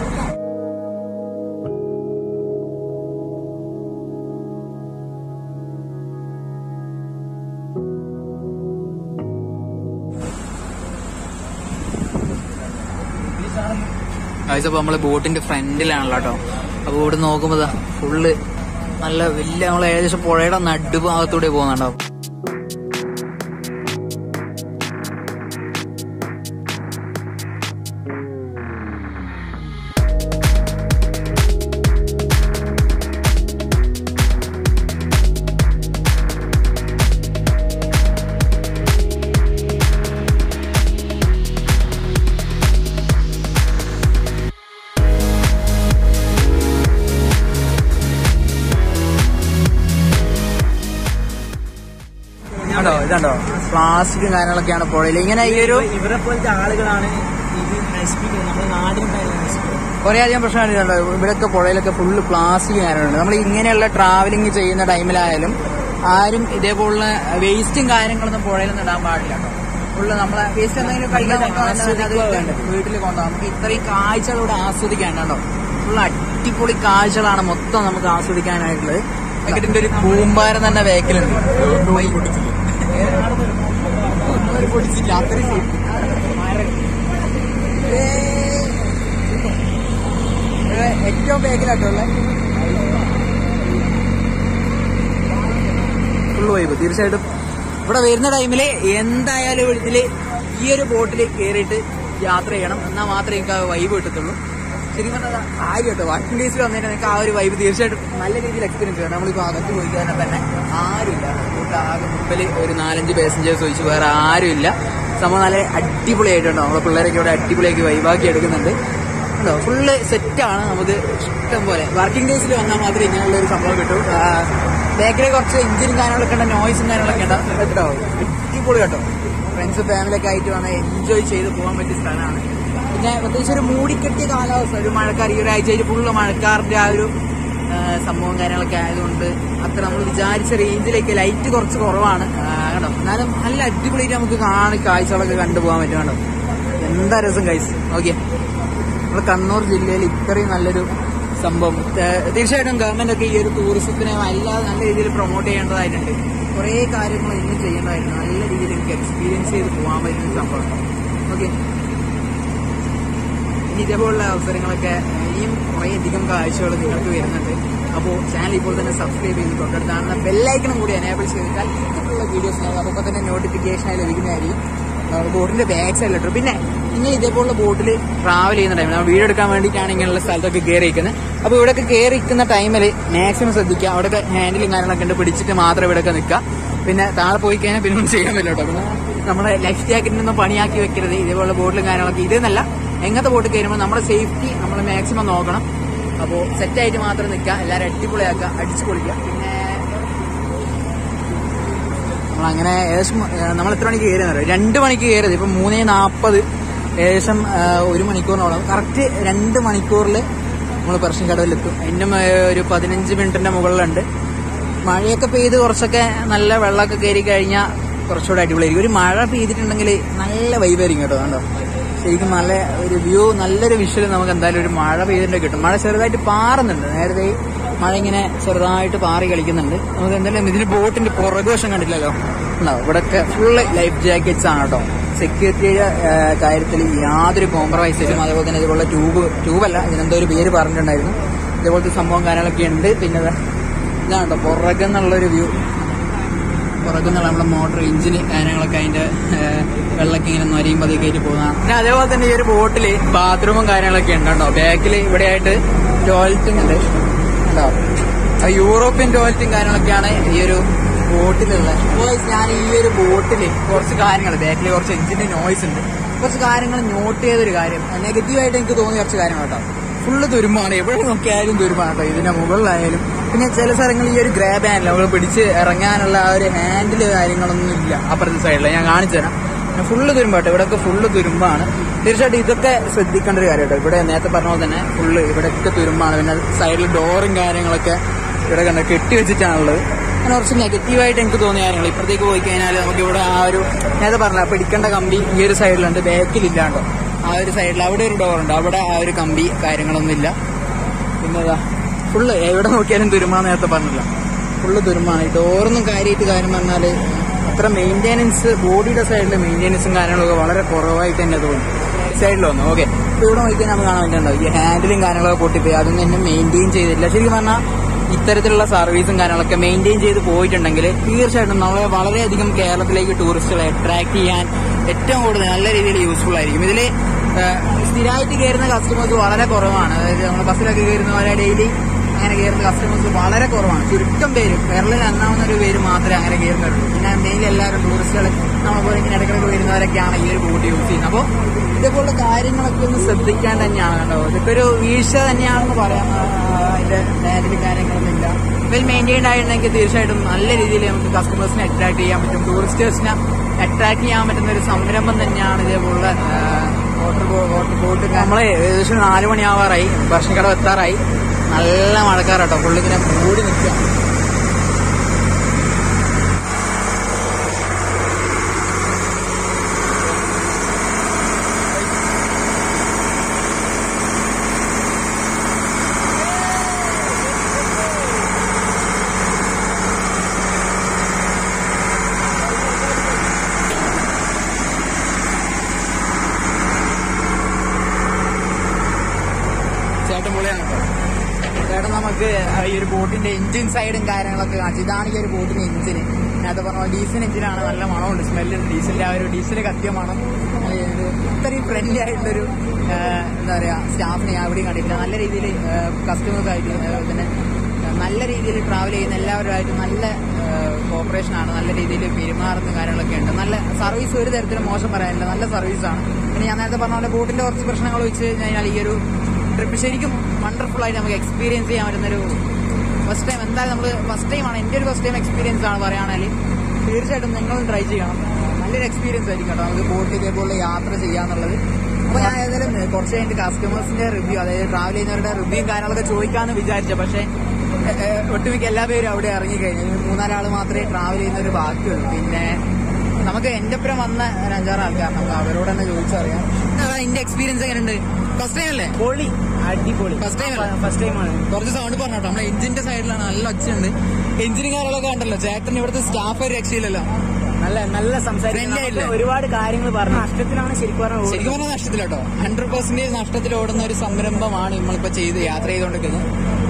അപ്പോൾ നമ്മൾ ബോട്ടിന്റെ ഫ്രണ്ടിലാണല്ലോ കേട്ടോ അപ്പോൾ ഇവിടെ നോക്കുമ്പോൾ ഫുള്ള് നല്ല വലിയ നമ്മൾ ഏകദേശം പുഴയുടെ നടുഭാഗത്തൂടെ പോകുന്നുണ്ടാവും കണ്ടോ ഇതുണ്ടോ പ്ലാസ്റ്റിക്കും കാര്യങ്ങളൊക്കെയാണ് പുഴയിൽ ഇങ്ങനെ ഈ ഒരു ഇവരെ പോലത്തെ ആളുകളാണ് ഇത് നശിപ്പിക്കുന്നത് നമ്മുടെ നാടിനുണ്ടായിരുന്ന നശിപ്പിക്കുന്നത് കുറേ അധികം പ്രശ്നമാണ് ഇതുണ്ടോ ഇവിടെയൊക്കെ പുഴയിലൊക്കെ ഫുള്ള് പ്ലാസ്റ്റിക് കാര്യങ്ങളുണ്ട് നമ്മൾ ഇങ്ങനെയുള്ള ട്രാവലിംഗ് ചെയ്യുന്ന ടൈമിലായാലും ആരും ഇതേപോലുള്ള വേസ്റ്റും കാര്യങ്ങളൊന്നും പുഴയിലൊന്നും ഇടാൻ പാടില്ല കേട്ടോ ഫുള്ള് നമ്മളെ വേസ്റ്റ് എന്തെങ്കിലും കഴിക്കാൻ വീട്ടിൽ കൊണ്ടുപോകാം നമുക്ക് ഇത്രയും കാഴ്ചകൾ ഇവിടെ ആസ്വദിക്കാൻ കേട്ടോ ഫുള്ള് അടിപൊളി കാഴ്ചകളാണ് മൊത്തം നമുക്ക് ആസ്വദിക്കാനായിട്ടുള്ളത് ഇതിന്റെ ഒരു കൂമ്പാരം തന്നെ വേക്കലുണ്ട് പൊടിച്ചില്ല അത്രയും സേഫ് ഇവിടെ ഏറ്റവും ബാക്കിലായിട്ടുള്ള ഫുൾ വൈബ് തീർച്ചയായിട്ടും ഇവിടെ വരുന്ന ടൈമിൽ എന്തായാലും ഇതില് ഈ ഒരു ബോട്ടിൽ കയറിയിട്ട് യാത്ര ചെയ്യണം എന്നാൽ മാത്രമേ എനിക്ക് ആ വൈബ് കിട്ടത്തുള്ളൂ ശരിക്കും പറഞ്ഞാൽ ആരും കേട്ടോ വർക്കിംഗ് ഡേയ്സിൽ വന്നതിന് നിങ്ങൾക്ക് ആ ഒരു വൈബ് തീർച്ചയായിട്ടും നല്ല രീതിയിൽ എക്സ്പീരിയൻസ് ചെയ്യണം നമ്മളിപ്പോൾ അകത്ത് പോയി കഴിഞ്ഞാൽ തന്നെ ആരുമില്ല ബോട്ട് ആകെ മുമ്പിൽ ഒരു നാലഞ്ച് പാസഞ്ചേഴ്സ് ഒഴിച്ച് വേറെ ആരുമില്ല സംഭവം നല്ല അടിപൊളിയായിട്ടുണ്ടോ നമ്മളെ പിള്ളേരൊക്കെ ഇവിടെ അടിപൊളിയാക്കി വൈബാക്കി എടുക്കുന്നുണ്ട് ഉണ്ടോ ഫുള്ള് സെറ്റാണ് നമുക്ക് ഇഷ്ടം പോലെ വർക്കിംഗ് ഡേയ്സിൽ വന്നാൽ മാത്രമേ ഇങ്ങനെയുള്ള ഒരു സംഭവം കിട്ടൂ ബേക്കറി കുറച്ച് എഞ്ചിനും കാര്യങ്ങളൊക്കെ ഉണ്ട് നോയ്സും കാര്യങ്ങളൊക്കെ ഉണ്ട് കേട്ടോ അടിപൊളി കേട്ടോ ഫ്രണ്ട്സ് ഫാമിലി ഒക്കെ ആയിട്ട് വന്ന് എൻജോയ് ചെയ്ത് പോകാൻ പറ്റിയ സ്ഥലമാണ് പിന്നെ പ്രത്യേകിച്ച് ഒരു മൂടിക്കെട്ടിയ കാലാവസ്ഥ ഒരു മഴക്കാർ ഈ ഒരാഴ്ചയിൽ ഫുള്ള് മഴക്കാറിന്റെ ആ ഒരു ആ, സംഭവം കാര്യങ്ങളൊക്കെ ആയതുകൊണ്ട് അത്ര നമ്മൾ വിചാരിച്ച റേഞ്ചിലേക്ക് ലൈറ്റ് കുറച്ച് കുറവാണ് ആ, കേട്ടോ എന്നാലും നല്ല അടിപൊളിയായിട്ട് നമുക്ക് കാണി കാഴ്ചകളൊക്കെ കണ്ടുപോകാൻ പറ്റും കേട്ടോ എന്താ രസം കഴിച്ച് ഓക്കെ നമ്മുടെ കണ്ണൂർ ജില്ലയിൽ ഇത്രയും നല്ലൊരു സംഭവം ഏഹ് തീർച്ചയായിട്ടും ഗവൺമെന്റ് ഒക്കെ ഈ ഒരു ടൂറിസത്തിനെ വല്ലാതെ നല്ല രീതിയിൽ പ്രൊമോട്ട് ചെയ്യേണ്ടതായിട്ടുണ്ട് കുറേ കാര്യങ്ങൾ ഇന്നും ചെയ്യേണ്ടതായിട്ടുണ്ട് നല്ല രീതിയിൽ എനിക്ക് എക്സ്പീരിയൻസ് ചെയ്ത് പോകാൻ പറ്റുന്ന സംഭവം ഓക്കെ ഇനി ഇതേപോലുള്ള അവസരങ്ങളൊക്കെ ഇനിയും കുറേ അധികം കാഴ്ചകൾ നിങ്ങൾക്ക് വരുന്നുണ്ട് അപ്പോൾ ചാനൽ ഇപ്പോൾ തന്നെ സബ്സ്ക്രൈബ് ചെയ്ത് തൊട്ടടുത്താണ് ബെല്ലൈക്കണും കൂടി എനേബിൾ ചെയ്താൽ ഇതുപോലുള്ള വീഡിയോസ് അപ്പോൾ തന്നെ നോട്ടിഫിക്കേഷനായി ലഭിക്കുന്നതായിരിക്കും ബോട്ടിന്റെ ബാക്ക് സൈഡിലിട്ടു പിന്നെ നിങ്ങൾ ഇതേപോലുള്ള ബോട്ടിൽ ട്രാവൽ ചെയ്യുന്ന ടൈമിൽ നമ്മൾ വീഡിയോ എടുക്കാൻ വേണ്ടിയിട്ടാണ് ഇങ്ങനെയുള്ള സ്ഥലത്തൊക്കെ കയറി ഇരിക്കുന്നത് അപ്പോൾ ഇവിടെയൊക്കെ കയറി ഇരിക്കുന്ന ടൈമിൽ മാക്സിമം ശ്രദ്ധിക്കുക അവിടെയൊക്കെ ഹാൻഡിലും കാര്യങ്ങളൊക്കെ ഉണ്ട് പിടിച്ചിട്ട് മാത്രം ഇവിടെയൊക്കെ നിൽക്കുക പിന്നെ താഴെ പോയി കഴിഞ്ഞാൽ പിന്നെ ഒന്നും ചെയ്യാൻ പറ്റില്ല കേട്ടോ പിന്നെ നമ്മുടെ ലൈഫ് ജാക്കറ്റിനൊന്നും പണിയാക്കി വെക്കരുത് ഇതേപോലുള്ള ബോട്ടിലും കാര്യങ്ങളൊക്കെ ഇതെന്നല്ല എങ്ങനത്തെ ബോട്ട് കയറുമ്പോൾ നമ്മുടെ സേഫ്റ്റി നമ്മൾ മാക്സിമം നോക്കണം അപ്പോൾ സെറ്റായിട്ട് മാത്രം നിൽക്കുക എല്ലാവരും അടിപൊളിയാക്കുക അടിച്ചു പൊളിക്കുക പിന്നെ നമ്മളങ്ങനെ ഏകദേശം ഏഹ്, നമ്മൾ എത്ര മണിക്ക് കയറിയെന്നറിയോ രണ്ട് മണിക്ക് കയറിയത് ഇപ്പം മൂന്നേ നാൽപ്പത് ഏകദേശം ഏഹ്, ഒരു മണിക്കൂറിനോളം കറക്റ്റ് രണ്ട് മണിക്കൂറിൽ നമ്മൾ പെർഷ്യൻ കടവിലെത്തും ഇന്നും ഏഹ്, ഒരു പതിനഞ്ച് മിനിറ്റിന്റെ മുകളിലുണ്ട് മഴയൊക്കെ പെയ്ത് കുറച്ചൊക്കെ നല്ല വെള്ളമൊക്കെ കയറി കഴിഞ്ഞാൽ കുറച്ചുകൂടെ അടിപൊളിയായിരിക്കും ഒരു മഴ പെയ്തിട്ടുണ്ടെങ്കിൽ നല്ല വൈബായിരിക്കും കേട്ടോ കണ്ടോ ശരിക്കും നല്ല ഒരു വ്യൂ നല്ലൊരു വിഷ്വൽ നമുക്ക് എന്തായാലും ഒരു മഴ പെയ്തിട്ടുണ്ടെങ്കിൽ കിട്ടും മഴ ചെറുതായിട്ട് പാറുന്നുണ്ട് നേരത്തെ മഴ ഇങ്ങനെ ചെറുതായിട്ട് പാറി കളിക്കുന്നുണ്ട് നമുക്ക് എന്തായാലും ഇതിന് ബോട്ടിന്റെ പുറകുവശം കണ്ടില്ലല്ലോ ഉണ്ടാവും ഇവിടെയൊക്കെ ഫുള്ള് ലൈഫ് ജാക്കറ്റ്സ് ആണ് കേട്ടോ സെക്യൂരിറ്റിയുടെ കാര്യത്തിൽ യാതൊരു കോംപ്രമൈസേഷനും അതേപോലെ തന്നെ ഇതുപോലുള്ള ട്യൂബ് ട്യൂബല്ല ഇതിനെന്തോ ഒരു പേര് പറഞ്ഞിട്ടുണ്ടായിരുന്നു ഇതേപോലത്തെ സംഭവം കാര്യങ്ങളൊക്കെ ഉണ്ട് പിന്നെ ദാ ഇതാണ് കേട്ടോ പുറകെന്നുള്ളൊരു വ്യൂ പുറകുന്നുള്ള നമ്മുടെ മോട്ടർ എഞ്ചിന് കാര്യങ്ങളൊക്കെ അതിന്റെ ഏഹ്, വെള്ളമൊക്കെ ഇങ്ങനെ നൊരയും പതിയൊക്കെ ആയിട്ട് പോകുന്നതാണ് പിന്നെ അതേപോലെ തന്നെ ഈ ഒരു ബോട്ടില് ബാത്റൂമും കാര്യങ്ങളൊക്കെ ഉണ്ട് കേട്ടോ ബാക്കിൽ ഇവിടെ ആയിട്ട് ടോയ്ലറ്റും ഉണ്ട് കേട്ടോ ആ യൂറോപ്യൻ ടോയ്ലറ്റും കാര്യങ്ങളൊക്കെയാണ് ഈ ഒരു ബോട്ടിലുള്ളത് അപ്പോൾ ഞാൻ ഈ ഒരു ബോട്ടില് കുറച്ച് കാര്യങ്ങൾ ബാക്കിൽ കുറച്ച് എഞ്ചിന്റെ നോയ്സ് ഉണ്ട് കുറച്ച് കാര്യങ്ങൾ നോട്ട് ചെയ്തൊരു കാര്യം നെഗറ്റീവായിട്ട് എനിക്ക് തോന്നിയ കുറച്ച് കാര്യങ്ങൾ കേട്ടോ ഫുള്ള് തുരുമ്പാണ് എവിടെ നോക്കിയാലും തുരുമ്പാണ് കേട്ടോ ഇതിന്റെ മുകളിലായാലും പിന്നെ ചില സ്ഥലങ്ങളിൽ ഈ ഒരു ഗ്രാബ് ഹാൻഡിൽ നമ്മൾ പിടിച്ച് ഇറങ്ങാനുള്ള ആ ഒരു ഹാൻഡിൽ കാര്യങ്ങളൊന്നും ഇല്ല അപ്പുറത്തെ സൈഡിൽ ഞാൻ കാണിച്ചു തരാം പിന്നെ ഫുള്ള് തുരുമ്പാട്ടോ ഇവിടെയൊക്കെ ഫുള്ള് തുരുമ്പാണ് തീർച്ചയായിട്ടും ഇതൊക്കെ ശ്രദ്ധിക്കേണ്ട ഒരു കാര്യം കേട്ടോ ഇവിടെ നേരത്തെ പറഞ്ഞ പോലെ തന്നെ ഫുള്ള് ഇവിടെയൊക്കെ തുരുമ്പാണ് പിന്നെ സൈഡിൽ ഡോറും കാര്യങ്ങളൊക്കെ ഇവിടെ കണ്ട കെട്ടി വെച്ചിട്ടാണുള്ളത് അങ്ങനെ കുറച്ച് നെഗറ്റീവായിട്ട് എനിക്ക് തോന്നിയ കാര്യങ്ങൾ ഇപ്പുറത്തേക്ക് പോയി കഴിഞ്ഞാൽ നമുക്ക് ഇവിടെ ആ ഒരു നേരത്തെ പറഞ്ഞ പിടിക്കേണ്ട കമ്പി ഈ ഒരു സൈഡിലുണ്ട് ബാക്കിലില്ലാണ്ടോ ആ ഒരു സൈഡിൽ അവിടെ ഒരു ഡോർ ഉണ്ട് അവിടെ ആ ഒരു കമ്പി കാര്യങ്ങളൊന്നും ഇല്ല പിന്നെ ഇതാ ഫുള്ള് എവിടെ നോക്കിയാലും തുരുമാന്ന് നേരത്തെ പറഞ്ഞില്ല ഫുള്ള് തുരുമ്പാണ് ഈ ഡോറൊന്നും കാര്യമായിട്ട് കാര്യം പറഞ്ഞാൽ അത്ര മെയിൻ്റെനൻസ് ബോഡിയുടെ സൈഡിൽ മെയിൻ്റെനൻസും കാര്യങ്ങളൊക്കെ വളരെ കുറവായിട്ട് തന്നെ തോന്നി സൈഡിൽ വന്നു ഓക്കെ ഇപ്പോൾ ഇവിടെ നോക്കി നമുക്ക് കാണാൻ പറ്റുന്നുണ്ടാവും ഈ ഹാൻഡിലും കാര്യങ്ങളൊക്കെ പൊട്ടിപ്പോയി അതൊന്നും എന്നെ മെയിൻറ്റെയിൻ ചെയ്തില്ല ശരിക്കും പറഞ്ഞാൽ ഇത്തരത്തിലുള്ള സർവീസും കാര്യങ്ങളൊക്കെ മെയിൻറ്റെയിൻ ചെയ്ത് പോയിട്ടുണ്ടെങ്കിൽ തീർച്ചയായിട്ടും നമ്മളെ വളരെയധികം കേരളത്തിലേക്ക് ടൂറിസ്റ്റുകളെ അട്രാക്ട് ചെയ്യാൻ ഏറ്റവും കൂടുതൽ നല്ല രീതിയിൽ യൂസ്ഫുൾ ആയിരിക്കും ഇതിൽ സ്ഥിരമായിട്ട് കയറുന്ന കസ്റ്റമേഴ്സ് വളരെ കുറവാണ് അതായത് നമ്മൾ ബസ്സിലൊക്കെ കയറുന്നവരെ ഡെയിലി അങ്ങനെ കയറുന്ന കസ്റ്റമേഴ്സ് വളരെ കുറവാണ് ചുരുക്കം പേര് കേരളത്തിൽ എണ്ണാവുന്ന ഒരു പേര് മാത്രമേ അങ്ങനെ കയറുന്നുള്ളൂ പിന്നെ മെയിൻ എല്ലാവരും ടൂറിസ്റ്റുകൾ നമ്മളെ പോലെ ഇങ്ങനെ ഇടയ്ക്കിടയ്ക്ക് വരുന്നവരൊക്കെയാണ് ഈ ഒരു ബോട്ട് യൂസ് ചെയ്യുന്നത് അപ്പോൾ ഇതേപോലുള്ള കാര്യങ്ങളൊക്കെ ഒന്ന് ശ്രദ്ധിക്കാൻ തന്നെയാണ് കേട്ടോ ഇതൊക്കെ ഒരു വീഴ്ച തന്നെയാണെന്ന് പറയാം ആ, അതിന്റെ ഹാൻഡിലും കാര്യങ്ങളൊന്നും ഇല്ല വെൽ മെയിൻറ്റെയിൻഡ് ആയിട്ടുണ്ടെങ്കിൽ തീർച്ചയായിട്ടും നല്ല രീതിയിൽ നമുക്ക് കസ്റ്റമേഴ്സിനെ അട്രാക്ട് ചെയ്യാൻ പറ്റും ടൂറിസ്റ്റേഴ്സിനെ അട്രാക്ട് ചെയ്യാൻ പറ്റുന്ന ഒരു സംരംഭം തന്നെയാണ് ഇതേപോലുള്ള വാട്ടർ വാട്ടർ ബോട്ട് നമ്മളെ ഏകദേശം നാല് മണിയാവാറായി വർഷക്കടവ് എത്താറായി നല്ല മഴക്കാറാട്ടോ പുള്ളിങ്ങനെ മൂടി നിൽക്കുക ചേട്ടൻ പൊളിയാണ് കേട്ടോ ചേട്ടൻ നമുക്ക് ഈ ഒരു ബോട്ടിന്റെ എഞ്ചിൻ സൈഡും കാര്യങ്ങളൊക്കെ കാണിച്ചു ഇതാണ് ഈ ഒരു ബോട്ടിന്റെ എഞ്ചിന് നേരത്തെ പറഞ്ഞ പോലെ ഡീസൽ എഞ്ചിനാണ് നല്ല മണമുണ്ട് സ്മെല്ലുണ്ട് ഡീസലിന്റെ ആ ഒരു ഡീസൽ കത്തിയ മണം അത് ഒരു ഇത്രയും ഫ്രണ്ട്ലി ആയിട്ടുള്ളൊരു ആ, എന്താ പറയാ സ്റ്റാഫിനെ ഞാൻ എവിടെയും കണ്ടിട്ടില്ല നല്ല രീതിയിൽ കസ്റ്റമേഴ്സ് ആയിട്ട് അതുപോലെ തന്നെ ആ, നല്ല രീതിയിൽ ട്രാവൽ ചെയ്യുന്ന എല്ലാവരുമായിട്ട് നല്ല കോപ്പറേഷൻ ആണ് നല്ല രീതിയിൽ പെരുമാറുന്ന കാര്യങ്ങളൊക്കെ ഉണ്ട് നല്ല സർവീസ് ഒരു തരത്തിലും മോശം പറയാനില്ല നല്ല സർവീസാണ് പിന്നെ ഞാൻ നേരത്തെ പറഞ്ഞ പോലെ ബോട്ടിന്റെ കുറച്ച് പ്രശ്നങ്ങൾ വെച്ച് കഴിഞ്ഞാൽ ഈ ഒരു ട്രിപ്പ് ശരിക്കും വണ്ടർഫുൾ ആയിട്ട് നമുക്ക് എക്സ്പീരിയൻസ് ചെയ്യാൻ പറ്റുന്നൊരു ഫസ്റ്റ് ടൈം എന്തായാലും നമ്മൾ ഫസ്റ്റ് ടൈമാണ് എൻ്റെ ഒരു ഫസ്റ്റ് ടൈം എക്സ്പീരിയൻസ് ആണ് പറയുകയാണെങ്കിൽ തീർച്ചയായിട്ടും നിങ്ങളും ട്രൈ ചെയ്യണം നല്ലൊരു എക്സ്പീരിയൻസ് ആയിരിക്കും കേട്ടോ നമുക്ക് ബോട്ടിൽ ഇതേപോലെ യാത്ര ചെയ്യാന്നുള്ളത് അപ്പോൾ ഞാൻ ഏതായാലും കുറച്ച് കഴിഞ്ഞിട്ട് കസ്റ്റമേഴ്സിന്റെ റിവ്യൂ അതായത് ട്രാവൽ ചെയ്യുന്നവരുടെ റിവ്യൂ കാര്യങ്ങളൊക്കെ ചോദിക്കാമെന്ന് വിചാരിച്ച പക്ഷേ എ- എ, ഒട്ടുമിക്ക എല്ലാ പേരും അവിടെ ഇറങ്ങിക്കഴിഞ്ഞു ഇനി മൂന്നാലാൾ മാത്രമേ ട്രാവൽ ചെയ്യുന്നൊരു ബാക്കിയുള്ളൂ പിന്നെ നമുക്ക് എന്റെ ഒപ്പം വന്ന ഒരു അഞ്ചാറ് ആൾക്കാർ നമുക്ക് അവരോട് തന്നെ ചോദിച്ചറിയാം എന്റെ എക്സ്പീരിയൻസ് എങ്ങനെയുണ്ട് ഫസ്റ്റ് ടൈം അല്ലേ പൊളി അടിപൊളി First time അല്ലേ? ഫസ്റ്റ് ടൈമാണ് കുറച്ച് സൗണ്ട് പറഞ്ഞോട്ടോ നമ്മളെ എഞ്ചിന്റെ സൈഡിലാണ് നല്ല ഒച്ചയുണ്ട് എഞ്ചിനും കാര്യങ്ങളൊക്കെ കണ്ടല്ലോ ചേട്ടൻ ഇവിടുത്തെ സ്റ്റാഫ് ഒരു രക്ഷയില്ലല്ലോ നല്ല നല്ല Friendly സംസാരിക്കും ആയില്ലേ? നമുക്ക് ഒരുപാട് കാര്യങ്ങൾ പറഞ്ഞു നഷ്ടത്തിലാണ് ശരിക്കും പറഞ്ഞാൽ ശരിക്കും പറഞ്ഞാൽ നഷ്ടത്തിലാട്ടോ ഹൺഡ്രഡ് പെർസെന്റേജ് നഷ്ടത്തിൽ ഓടുന്ന ഒരു സംരംഭമാണ് നമ്മളിപ്പോ ചെയ്ത് യാത്ര ചെയ്തുകൊണ്ടിരിക്കുന്നത്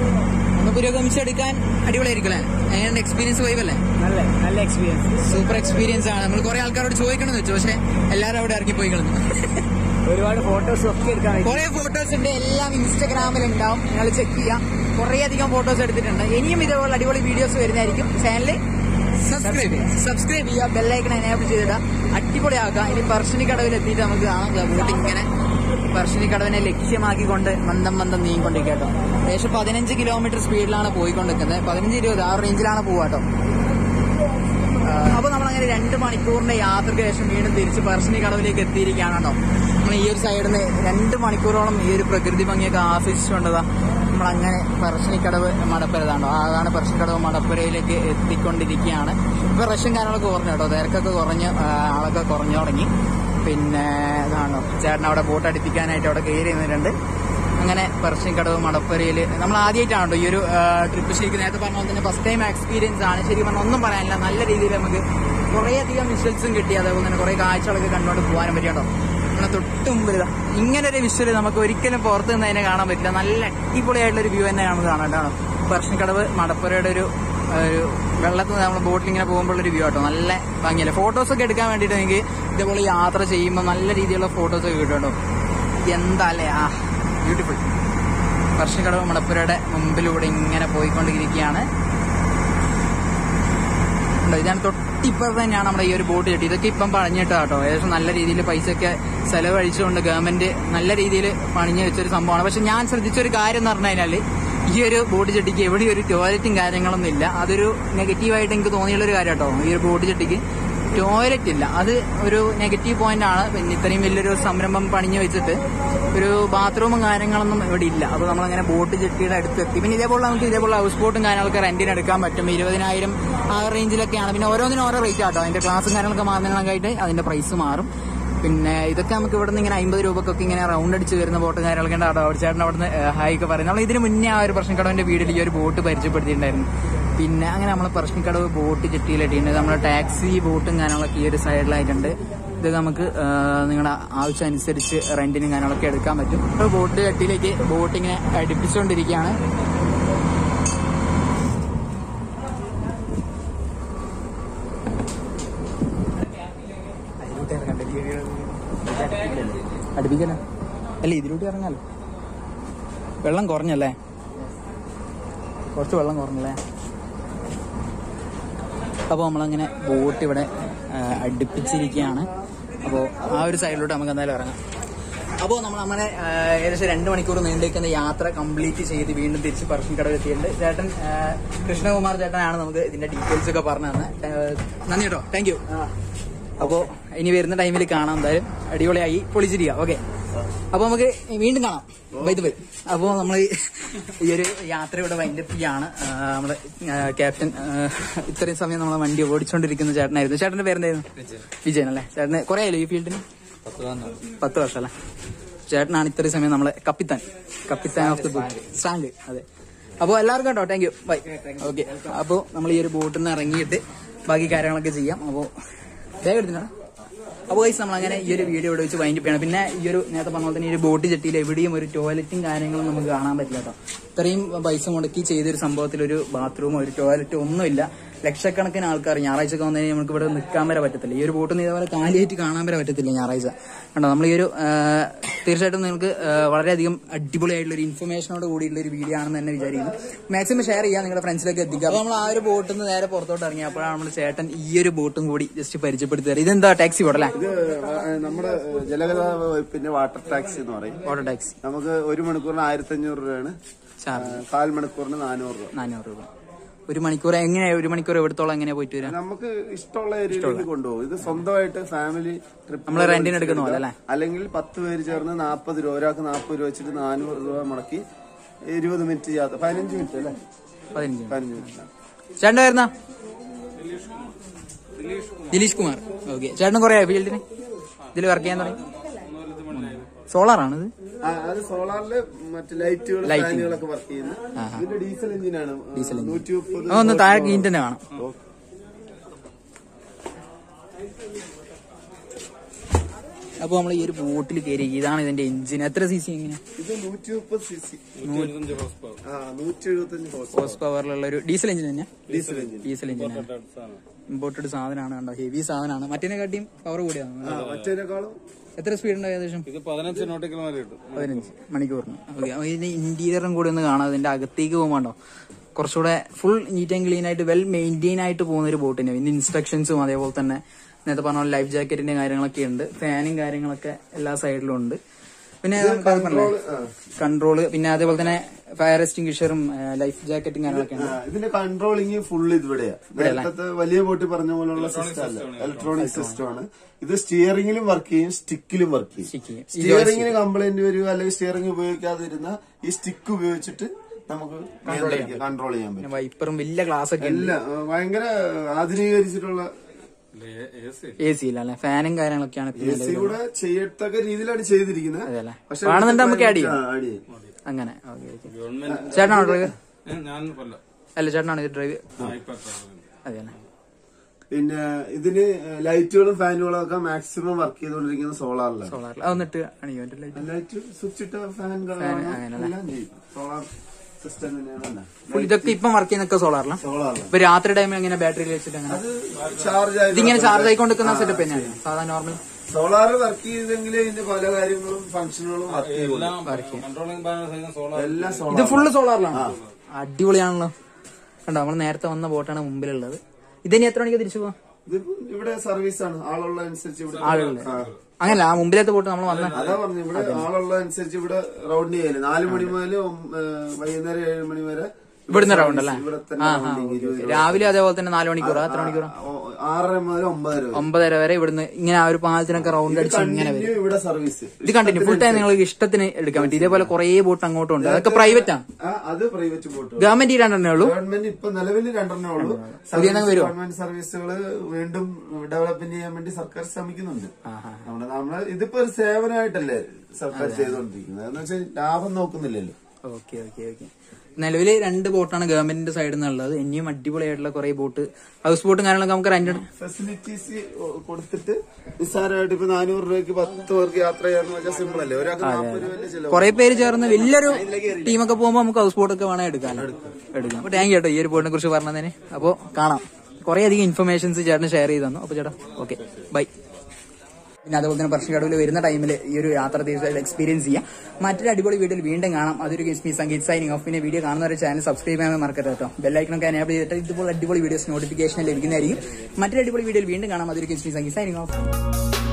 ഒന്ന് പുരോഗമിച്ചെടുക്കാൻ അടിപൊളിയായിരിക്കും അല്ലേ എങ്ങനെയുണ്ട് എക്സ്പീരിയൻസ് വൈബല്ലേ നല്ല നല്ല എക്സ്പീരിയൻസ് സൂപ്പർ എക്സ്പീരിയൻസ് ആണ് നമ്മൾ കുറെ ആൾക്കാരോട് ചോദിക്കണമെന്ന് വെച്ചു പക്ഷെ എല്ലാവരും അവിടെ ഇറങ്ങി പോയി കളഞ്ഞു ഒരുപാട് ഫോട്ടോസ് ഒക്കെ എടുക്കാൻ പറ്റി. കുറെ ഫോട്ടോസ് ഉണ്ട് എല്ലാം ഇൻസ്റ്റഗ്രാമിൽ ഉണ്ടാവും നിങ്ങൾ ചെക്ക് ചെയ്യാം കുറെ അധികം ഫോട്ടോസ് എടുത്തിട്ടുണ്ട് ഇനിയും ഇതേപോലെ അടിപൊളി വീഡിയോസ് വരുന്നതായിരിക്കും ചാനല് സബ്സ്ക്രൈബ് സബ്സ്ക്രൈബ് ചെയ്യുക ബെല്ലൈക്കൺ എനേബിൾ ചെയ്തിടുക അടിപൊളിയാക്കുക ഇനി പറശ്ശിനി കടവിൽ എത്തിയിട്ട് നമുക്ക് കാണാം ബോട്ട് ഇങ്ങനെ പറശ്ശിനി കടവിനെ ലക്ഷ്യമാക്കിക്കൊണ്ട് മന്ദം മന്ദം നീങ്ങിക്കൊണ്ടിരിക്കുക കേട്ടോ ഏകദേശം പതിനഞ്ച് കിലോമീറ്റർ സ്പീഡിലാണ് പോയിക്കൊണ്ടിരിക്കുന്നത് പതിനഞ്ച് ഇരുപത് ആ റേഞ്ചിലാണ് പോവാട്ടോ അപ്പൊ നമ്മൾ അങ്ങനെ രണ്ട് മണിക്കൂറിന്റെ യാത്രയ്ക്ക് ശേഷം വീണ്ടും തിരിച്ച് പറശ്ശിനി കടവിലേക്ക് എത്തിയിരിക്കുകയാണ് കേട്ടോ നമ്മൾ ഈ ഒരു സൈഡിൽ നിന്ന് രണ്ട് മണിക്കൂറോളം ഈ ഒരു പ്രകൃതി ഭംഗിയൊക്കെ ആസ്വദിച്ചുകൊണ്ടതാ നമ്മളങ്ങനെ പറശ്ശിനിക്കടവ് മടപ്പുരതാണോ അതാണ് പറശ്ശിനിക്കടവ് മടപ്പുരയിലേക്ക് എത്തിക്കൊണ്ടിരിക്കുകയാണ് ഇപ്പൊ റഷ്യൻ കാര്യങ്ങളൊക്കെ കുറഞ്ഞു കേട്ടോ തിരക്കൊക്കെ കുറഞ്ഞ് ആ, ആളൊക്കെ കുറഞ്ഞു തുടങ്ങി പിന്നെ ഇതാണോ ചേട്ടൻ അവിടെ ബോട്ട് അടുപ്പിക്കാനായിട്ട് അവിടെ കയറി നിന്നിട്ടുണ്ട് അങ്ങനെ പറശ്ശിനിക്കടവ് മടപ്പുരയിൽ നമ്മൾ ആദ്യമായിട്ടാണ് ഈ ഒരു ട്രിപ്പ് ശരിക്കും നേരത്തെ പറഞ്ഞ പോലെ തന്നെ ഫസ്റ്റ് ടൈം എക്സ്പീരിയൻസ് ആണ് ശരിക്കും പറഞ്ഞാൽ ഒന്നും പറയാനില്ല നല്ല രീതിയിൽ നമുക്ക് കുറേ അധികം വിഷ്വൽസും കിട്ടി അതേപോലെ തന്നെ കുറേ കാഴ്ചകളൊക്കെ കണ്ടുകൊണ്ട് പോകാനും പറ്റി കേട്ടോ നമ്മളെ തൊട്ട് മുമ്പിൽ ഇതാ ഇങ്ങനെ ഒരു വിഷ്വൽ നമുക്ക് ഒരിക്കലും പുറത്ത് നിന്ന് അതിനെ കാണാൻ പറ്റില്ല നല്ല അടിപൊളിയായിട്ടുള്ള ഒരു വ്യൂ തന്നെയാണ് കാണാൻ കേട്ടോ പറശ്ശിനിക്കടവ് മടപ്പുരയുടെ ഒരു ഒരു വെള്ളത്തിൽ നമ്മൾ ബോട്ടിൽ ഇങ്ങനെ പോകുമ്പോൾ ഒരു വ്യൂ കേട്ടോ നല്ല ഭംഗിയല്ലേ ഫോട്ടോസ് ഒക്കെ എടുക്കാൻ വേണ്ടിയിട്ട് എനിക്ക് ഇതേപോലെ യാത്ര ചെയ്യുമ്പോൾ നല്ല രീതിയിലുള്ള ഫോട്ടോസ് ഒക്കെ കിട്ടും കേട്ടോ എന്താ അല്ലേ ആ ബ്യൂട്ടിഫുൾ വർഷക്കടവ് മടപ്പുരയുടെ മുമ്പിലൂടെ ഇങ്ങനെ പോയിക്കൊണ്ടിരിക്കുകയാണ് ഉണ്ടോ? ഇതാണ് തൊട്ടിപ്പുറത്ത് തന്നെയാണ് നമ്മുടെ ഈ ഒരു ബോട്ട് ചെട്ടി ഇതൊക്കെ ഇപ്പം പണിഞ്ഞിട്ടാ കേട്ടോ ഏകദേശം നല്ല രീതിയിൽ പൈസയൊക്കെ ചെലവഴിച്ചുകൊണ്ട് ഗവൺമെന്റ് നല്ല രീതിയിൽ പണിഞ്ഞു വെച്ചൊരു സംഭവമാണ് പക്ഷെ ഞാൻ ശ്രദ്ധിച്ചൊരു കാര്യം എന്ന് പറഞ്ഞു കഴിഞ്ഞാൽ ഈ ഒരു ബോട്ട് ചെട്ടിക്ക് എവിടെ ഒരു ടോയ്ലറ്റും കാര്യങ്ങളൊന്നും ഇല്ല അതൊരു നെഗറ്റീവായിട്ട് എനിക്ക് തോന്നിയുള്ള ഒരു കാര്യം കേട്ടോ ഈ ഒരു ബോട്ട് ചെട്ടിക്ക് ടോയ്ലറ്റ് ഇല്ല അത് ഒരു നെഗറ്റീവ് പോയിന്റ് ആണ് പിന്നെ ഇത്രയും വലിയൊരു സംരംഭം പണിഞ്ഞു വെച്ചിട്ട് ഒരു ബാത്റൂമും കാര്യങ്ങളൊന്നും ഇവിടെ ഇല്ല അപ്പോൾ നമ്മളങ്ങനെ ബോട്ട് ചെട്ടിയുടെ അടുത്ത് എത്തി പിന്നെ ഇതേപോലെ നമുക്ക് ഇതേപോലെ ഹൗസ് ബോട്ടും കാര്യങ്ങളൊക്കെ റെന്റിന് എടുക്കാൻ പറ്റും ഇരുപതിനായിരം ആ റേഞ്ചിലൊക്കെയാണ് പിന്നെ ഓരോന്നിനും ഓരോ റേറ്റ് ആട്ടോ അതിന്റെ ക്ലാസ്സും കാര്യങ്ങളൊക്കെ മാറുന്നതിനൊക്കെ അതിന്റെ പ്രൈസ് മാറും പിന്നെ ഇതൊക്കെ നമുക്ക് ഇവിടെ നിന്ന് ഇങ്ങനെ അമ്പത് രൂപക്കൊക്കെ ഇങ്ങനെ റൗണ്ട് അടിച്ച് വരുന്ന ബോട്ടും കാര്യങ്ങളൊക്കെ ഉണ്ട് അവിടെ ചേട്ടൻ അവിടെ നിന്ന് ഹായ് ഒക്കെ പറയും നമ്മൾ ഇതിന് മുന്നേ ആ ഒരു പ്രശ്നക്കടവിന്റെ വീട്ടിൽ ഈ ഒരു ബോട്ട് പരിചയപ്പെടുത്തിയിട്ടുണ്ടായിരുന്നു പിന്നെ അങ്ങനെ നമ്മൾ പ്രശ്നക്കടവ് ബോട്ട് ചെട്ടിയിലെത്തിയിട്ടുണ്ട് നമ്മുടെ ടാക്സി ബോട്ടും കാര്യങ്ങളൊക്കെ ഈ ഒരു സൈഡിലായിട്ടുണ്ട് ഇത് നമുക്ക് ആ, നിങ്ങളുടെ ആവശ്യം അനുസരിച്ച് റെന്റിനും കാര്യങ്ങളൊക്കെ എടുക്കാൻ പറ്റും ഇപ്പോൾ ബോട്ട് ചെട്ടിയിലേക്ക് ബോട്ട് ഇങ്ങനെ അടുപ്പിച്ചുകൊണ്ടിരിക്കുകയാണ് അടുപ്പിക്കല്ലോ അല്ല ഇതിലൂടെ ഇറങ്ങാലോ വെള്ളം കുറഞ്ഞല്ലേ കുറച്ച് വെള്ളം കുറഞ്ഞല്ലേ അപ്പോൾ നമ്മളങ്ങനെ ബോട്ട് ഇവിടെ ആ, അടുപ്പിച്ചിരിക്കുകയാണ് അപ്പോൾ ആ ഒരു സൈഡിലോട്ട് നമുക്ക് എന്തായാലും ഇറങ്ങാം അപ്പോൾ നമ്മൾ അങ്ങനെ ആ, ഏകദേശം രണ്ട് മണിക്കൂർ നീണ്ടേക്കുന്ന യാത്ര കംപ്ലീറ്റ് ചെയ്ത് വീണ്ടും തിരിച്ച് പറശ്ശിനിക്കടവ് എത്തിയിട്ടുണ്ട് ചേട്ടൻ ആ, കൃഷ്ണകുമാർ ചേട്ടനാണ് നമുക്ക് ഇതിന്റെ ഡീറ്റെയിൽസ് ഒക്കെ പറഞ്ഞു തന്നെ നന്ദി കേട്ടോ താങ്ക് യു അപ്പോൾ ഇനി വരുന്ന ടൈമിൽ കാണാം എന്തായാലും അടിപൊളിയായി പൊളിച്ചിരിക്കുക ഓക്കെ അപ്പോൾ നമുക്ക് വീണ്ടും കാണാം ബൈ ബൈ അപ്പോൾ നമ്മൾ ഈ ഒരു യാത്ര ഇവിടെ വൈൻഡപ്പ് ചെയ്യാണ് ആ, നമ്മുടെ ആ, ക്യാപ്റ്റൻ ആ, ഇത്രയും സമയം നമ്മളെ വണ്ടി ഓടിച്ചുകൊണ്ടിരിക്കുന്ന ചേട്ടനായിരുന്നു ചേട്ടന്റെ പേരെന്തായിരുന്നു വിജയൻ അല്ലേ ചേട്ടന് കുറെ ആയല്ലോ ഈ ഫീൽഡിന് പത്ത് വർഷം അല്ലേ ചേട്ടനാണ് ഇത്രയും സമയം നമ്മളെ കപ്പിത്താൻ കപ്പിത്താൻ ഓഫ് ദി ബോട്ട് സ്റ്റാൻഡ് അതെ അപ്പോൾ എല്ലാവർക്കും കേട്ടോ താങ്ക് യു ബൈ ഓക്കെ അപ്പോൾ നമ്മൾ ഈ ഒരു ബോട്ടിൽ നിന്ന് ഇറങ്ങിയിട്ട് ബാക്കി കാര്യങ്ങളൊക്കെ ചെയ്യാം അപ്പോൾ വേഗം എടുത്തിട്ടാ അപ്പോൾ ഗൈസ് നമ്മൾ അങ്ങനെ ഈ ഒരു വീഡിയോ ഇവിടെ വെച്ച് വൈൻഡപ്പ് ചെയ്യണം പിന്നെ ഈ ഒരു നേരത്തെ പറഞ്ഞ പോലെ തന്നെ ഈ ഒരു ബോട്ട് ചെട്ടിയിൽ എവിടെയും ഒരു ടോയ്ലറ്റും കാര്യങ്ങളും നമുക്ക് കാണാൻ പറ്റില്ല കേട്ടോ ഇത്രയും പൈസ മുടക്കി ചെയ്തൊരു സംഭവത്തിൽ ഒരു ബാത്റൂമോ ഒരു ടോയ്ലറ്റോ ഒന്നുമില്ല ലക്ഷക്കണക്കിന് ആൾക്കാർ ഞായറാഴ്ച ഒക്കെ വന്നു കഴിഞ്ഞാൽ നമുക്ക് ഇവിടെ നിൽക്കാൻ വരെ പറ്റത്തില്ല ഈ ഒരു ബോട്ട് ഇതേപോലെ കാലിയായിട്ട് കാണാൻ വരെ പറ്റത്തില്ല ഞായറാഴ്ച കണ്ടോ നമ്മൾ ഈ ഒരു ആ, തീർച്ചയായിട്ടും നിങ്ങൾക്ക് ആ, വളരെയധികം അടിപൊളിയായിട്ടുള്ള ഒരു ഇൻഫർമേഷനോട് കൂടിയുള്ള ഒരു വീഡിയോ ആണെന്ന് തന്നെ വിചാരിക്കുന്നു മാക്സിമം ഷെയർ ചെയ്യാം നിങ്ങളുടെ ഫ്രണ്ട്സിലേക്ക് എത്തിക്കുക അപ്പോൾ നമ്മൾ ആ ഒരു ബോട്ടിൽ നിന്ന് നേരെ പുറത്തോട്ട് ഇറങ്ങി അപ്പോഴാണ് നമ്മൾ ചേട്ടൻ ഈ ഒരു ബോട്ടും കൂടി ജസ്റ്റ് പരിചയപ്പെടുത്തി തരാം ഇതെന്താ ടാക്സി ബോട്ട് അല്ലേ ഇത് ആ, നമ്മുടെ ജലഗതാ വകുപ്പിന്റെ വാട്ടർ ടാക്സി എന്ന് പറയും ഓട്ടോ ടാക്സി നമുക്ക് ഒരു മണിക്കൂറിന് ആയിരത്തി അഞ്ഞൂറ് രൂപയാണ് ആ, ചാർജ് കാൽ മണിക്കൂറിന് നാനൂറ് രൂപ നാനൂറ് രൂപ ഒരു മണിക്കൂർ എങ്ങനെയാ ഒരു മണിക്കൂർ എവിടത്തോളം എങ്ങനെയാ പോയിട്ട് വരാം നമുക്ക് ഇഷ്ടമുള്ള ഏരിയയിലേക്ക് കൊണ്ടുപോകും ഇത് സ്വന്തമായിട്ട് ഫാമിലി ട്രിപ്പ് നമ്മള് റെന്റിന് എടുക്കുന്ന പോലെ അല്ലേ? അല്ലെങ്കിൽ പത്ത് പേര് ചേർന്ന് നാൽപ്പത് രൂപ ഒരാൾക്ക് നാൽപ്പത് രൂപ വെച്ചിട്ട് നാനൂറ് രൂപ മുടക്കി ഇരുപത് മിനിറ്റ് യാത്ര പതിനഞ്ച് മിനിറ്റ് അല്ലേ പതിനഞ്ച് പതിനഞ്ച് മിനിറ്റ് ചേട്ടൻ വരുന്ന ദിലീഷ് കുമാർ ഓക്കെ ചേട്ടൻ കുറെ ഫീൽഡിന് ഇതിൽ വർക്ക് ചെയ്യാൻ തുടങ്ങി സോളാർ ആണ് ഇത് ആ, അത് സോളാറില് മറ്റു ലൈറ്റുകൾ Lighting. ഫാനുകളൊക്കെ വർക്ക് ചെയ്യുന്നു ആഹാ. ഇതിന്റെ ഡീസൽ എഞ്ചിനാണ് ഡീസൽ engine. നൂറ്റി മുപ്പത് ആ, ഒന്ന് താഴെ കീൻ തന്നെ കാണാം അപ്പൊ നമ്മൾ ഈ ഒരു ബോട്ടിൽ കയറി ഇതാണ് ഇതിന്റെ എഞ്ചിൻ എത്ര സി സി എങ്ങനെ ഇത് നൂറ്റി മുപ്പത് സി സി ആ നൂറ്റി എഴുപത്തഞ്ച് ഹോസ് ഹോസ് പവറിലുള്ള ഒരു ഡീസൽ എഞ്ചിൻ തന്നെ diesel engine diesel engine imported സാധനമാണ് കണ്ടോ ഹെവി സാധനമാണ് മറ്റേ കാട്ടിയും പവർ കൂടിയാണ് ആ മറ്റേനേക്കാളും എത്ര സ്പീഡ് ഉണ്ട് ഏകദേശം ഇത് പതിനഞ്ച് നോട്ടിക്കൽ മതി കിട്ടും പതിനഞ്ച് മണിക്കൂറിന് ഓക്കെ അപ്പൊ ഇതിന്റെ ഇന്റീരിയറും കൂടി ഒന്ന് കാണാം ഇതിന്റെ അകത്തേക്ക് പോകുമ്പോണ്ടോ കുറച്ചുകൂടെ ഫുൾ നീറ്റ് ആൻഡ് ക്ലീൻ ആയിട്ട് വെൽ മെയിൻറ്റെയിൻ ആയിട്ട് പോകുന്ന ഒരു ബോട്ടിന് ഇതിന്റെ ഇൻസ്ട്രക്ഷൻസും അതേപോലെ തന്നെ നേരത്തെ പറഞ്ഞ ലൈഫ് ജാക്കറ്റിന്റെ കാര്യങ്ങളൊക്കെ ഉണ്ട് ഫാനും കാര്യങ്ങളൊക്കെ എല്ലാ സൈഡിലും ഉണ്ട് പിന്നെ control, ആ. കൺട്രോള് പിന്നെ അതേപോലെ തന്നെ ഫയർ എക്സ്റ്റിംഗ്വിഷറും ലൈഫ് ജാക്കറ്റും കാര്യങ്ങളൊക്കെയാണ് ആ, ഇതിന്റെ കൺട്രോളിങ് ഫുൾ ഇവിടെയാ നേരത്തെ വലിയ ബോട്ടി പറഞ്ഞ പോലുള്ള സിസ്റ്റം അല്ല ഇലക്ട്രോണിക് സിസ്റ്റം ആണ് ഇത് സ്റ്റിയറിംഗിലും വർക്ക് ചെയ്യും സ്റ്റിക്കിലും വർക്ക് Stick ചെയ്യും. ചെയ്യും സ്റ്റിയറിംഗിന് കംപ്ലൈന്റ് വരിക അല്ലെങ്കിൽ സ്റ്റിയറിംഗ് ഉപയോഗിക്കാതിരുന്ന ഈ സ്റ്റിക്ക് ഉപയോഗിച്ചിട്ട് നമുക്ക് കൺട്രോൾ ചെയ്യാൻ പറ്റും പിന്നെ വൈപ്പറും വലിയ ഗ്ലാസ് ഒക്കെ ഉണ്ട് എല്ലാം ആ, ഭയങ്കര ആധുനീകരിച്ചിട്ടുള്ള എ സി ഇല്ല അല്ലെ ഫാനും കാര്യങ്ങളൊക്കെയാണ് എ പിന്നെ സി കൂടെ ചെയ്യത്തക്ക രീതിയിലാണ് ചെയ്തിരിക്കുന്നത് അതെല്ലേ പക്ഷെ വേണമെന്നുണ്ടെങ്കിൽ നമുക്ക് ആഡ് ചെയ്യാം ആ, add ചെയ്യാം അങ്ങനെ ഓക്കെ ഓക്കെ ചേട്ടനാണോ ഡ്രൈവർ ഞാൻ കൊല്ലം അല്ല ചേട്ടനാണ് ഇത് ഡ്രൈവ് അതെല്ലേ പിന്നെ ഇതിന് ലൈറ്റുകളും ഫാനുകളും ഒക്കെ മാക്സിമം വർക്ക് ചെയ്തുകൊണ്ടിരിക്കുന്നത് സോളാറിലാണ് സോളാറിൽ അതൊന്നിട്ട് അണിയോ എന്റെ ലൈറ്റ് ലൈറ്റ് സ്വിച്ച് ഇട്ട ഫാൻ അങ്ങനെയല്ലേ? എല്ലാം ചെയ്യും സോളാർ സിസ്റ്റം തന്നെയാണ് ഇതൊക്കെ ഇപ്പം വർക്ക് ചെയ്യുന്നൊക്കെ സോളാറിലാണ് സോളാറിലാണ് ഇപ്പൊ രാത്രി ടൈമിൽ എങ്ങനെ ബാറ്ററിയിൽ വെച്ചിട്ട് അങ്ങനെ അത് ചാർജ് ആയി ഇതിങ്ങനെ ചാർജ് ആയിക്കൊണ്ടിരിക്കുന്ന സെറ്റപ്പ് തന്നെയാണ് സാധാരണ നോർമൽ സോളാർ വർക്ക് ചെയ്തെങ്കിൽ ഇതിന്റെ പല കാര്യങ്ങളും ഫംഗ്ഷനുകളും വർക്ക് ചെയ്യുള്ളൂ കൺട്രോളിംഗ് ബാലൻസ് സോളാർ എല്ലാം ഇത് സോളാർ ഫുള്ള് സോളാറിലാണ് അടിപൊളിയാണല്ലോ കണ്ടോ നമ്മൾ നേരത്തെ വന്ന ബോട്ടാണ് മുമ്പിലുള്ളത് ഇതിനി എത്ര മണിക്ക് തിരിച്ചു പോവാം ഇത് ഇവിടെ സർവീസ് ആണ് ആളുള്ള അനുസരിച്ച് ഇവിടെ ആളുകള് ആ. അങ്ങനല്ല ആ മുമ്പിലത്തെ ബോട്ട് നമ്മൾ വന്ന അതാ പറഞ്ഞു ഇവിടെ ആളുള്ള അനുസരിച്ച് ഇവിടെ റൗണ്ട് ചെയ്യല് നാല് മണി മുതൽ വൈകുന്നേരം ഏഴ് മണി വരെ ഇവിടുന്ന് റൗണ്ട് അല്ലേ ഇവിടെ ആ തന്നെ ആ rounding ഇരുപത് ഓക്കേ. രാവിലെ അതേപോലെ തന്നെ നാല് മണിക്കൂറാ എത്ര മണിക്കൂറാ ഓ, ആറര മുതൽ ഒമ്പതര വരെ ഒമ്പതര വരെ ഇവിടുന്ന് ഇങ്ങനെ ആ ഒരു പാലത്തിനൊക്കെ റൗണ്ട് അടിച്ച് ഇങ്ങനെ വരും Continue ഇവിടെ സർവീസ് ഇത് കണ്ടിന്യൂ ഫുൾ ടൈം നിങ്ങൾക്ക് ഇഷ്ടത്തിന് എടുക്കാൻ പറ്റും ഇതേപോലെ കുറേ ബോട്ട് അങ്ങോട്ടും ഉണ്ട് അതൊക്കെ പ്രൈവറ്റ് ആണ് ആ, അത് പ്രൈവറ്റ് ബോട്ട് ഗവൺമെന്റ് രണ്ടെണ്ണേ ഉള്ളൂ ഗവൺമെന്റ് ഇപ്പൊ നിലവിൽ രണ്ടെണ്ണേ ഉള്ളൂ പുതിയെണ്ണം വരുമോ? ഗവൺമെന്റ് സർവീസുകൾ വീണ്ടും ഡെവലപ്മെന്റ് ചെയ്യാൻ വേണ്ടി സർക്കാർ ശ്രമിക്കുന്നുണ്ട് നമ്മുടെ നമ്മള് ഇതിപ്പോ ഒരു സേവനമായിട്ടല്ലേ സർക്കാർ ചെയ്തുകൊണ്ടിരിക്കുന്നത് എന്ന് വെച്ചാൽ ലാഭം നോക്കുന്നില്ലല്ലോ ഓക്കെ ഓക്കെ ഓക്കെ നിലവില് രണ്ട് ബോട്ടാണ് ഗവൺമെന്റിന്റെ സൈഡിൽ നിന്നുള്ളത് ഇനിയും അടിപൊളിയായിട്ടുള്ള കുറെ ബോട്ട് ഹൗസ് ബോട്ടും കാര്യങ്ങളൊക്കെ നമുക്ക് റെന്റ് ഫെസിലിറ്റീസ് കൊടുത്തിട്ട് നിസ്സാരമായിട്ട് ഇപ്പൊ നാനൂറ് രൂപയ്ക്ക് പത്ത് പേർക്ക് യാത്ര ചെയ്യാന്ന് വെച്ചാൽ സിമ്പിൾ അല്ലേ ഒരാൾക്ക് നാൽപ്പത് രൂപ ചെലവ് കുറെ പേര് ചേർന്ന് വലിയൊരു ടീമൊക്കെ പോകുമ്പോൾ നമുക്ക് ഹൗസ് ബോട്ടൊക്കെ വേണേ എടുക്കാൻ എടുക്കാം അപ്പൊ താങ്ക് കേട്ടോ ഈ ഒരു ബോട്ടിനെ കുറിച്ച് പറഞ്ഞതിന് അപ്പോ കാണാം കുറെ അധികം ഇൻഫർമേഷൻസ് ചേട്ടന് ഷെയർ ചെയ്ത് തന്നു അപ്പൊ ചേട്ടാ ഓക്കെ ബൈ പിന്നെ അതുപോലെ തന്നെ പറശ്ശിക്കടവിൽ വരുന്ന ടൈമിൽ ഈ ഒരു യാത്ര തീർച്ചയായിട്ടും എക്സ്പീരിയൻസ് ചെയ്യാം മറ്റൊരു അടിപൊളി വീഡിയോയിൽ വീണ്ടും കാണാം അതൊരു കിസ്മി സംഗീത് സൈനിങ് ഓഫ് പിന്നെ വീഡിയോ കാണുന്നവരെ ചാനൽ സബ്സ്ക്രൈബ് ചെയ്യാൻ മറക്കരുത് കേട്ടോ ബെല്ലൈക്കണൊക്കെ എനേബിൾ ചെയ്തിട്ട് ഇതുപോലെ അടിപൊളി വീഡിയോസ് നോട്ടിഫിക്കേഷൻ ലഭിക്കുന്നതായിരിക്കും മറ്റൊരു അടിപൊളി വീഡിയോയിൽ വീണ്ടും കാണാം അതൊരു കിസ്മി സംഗീത് സൈനിങ് ഓഫ്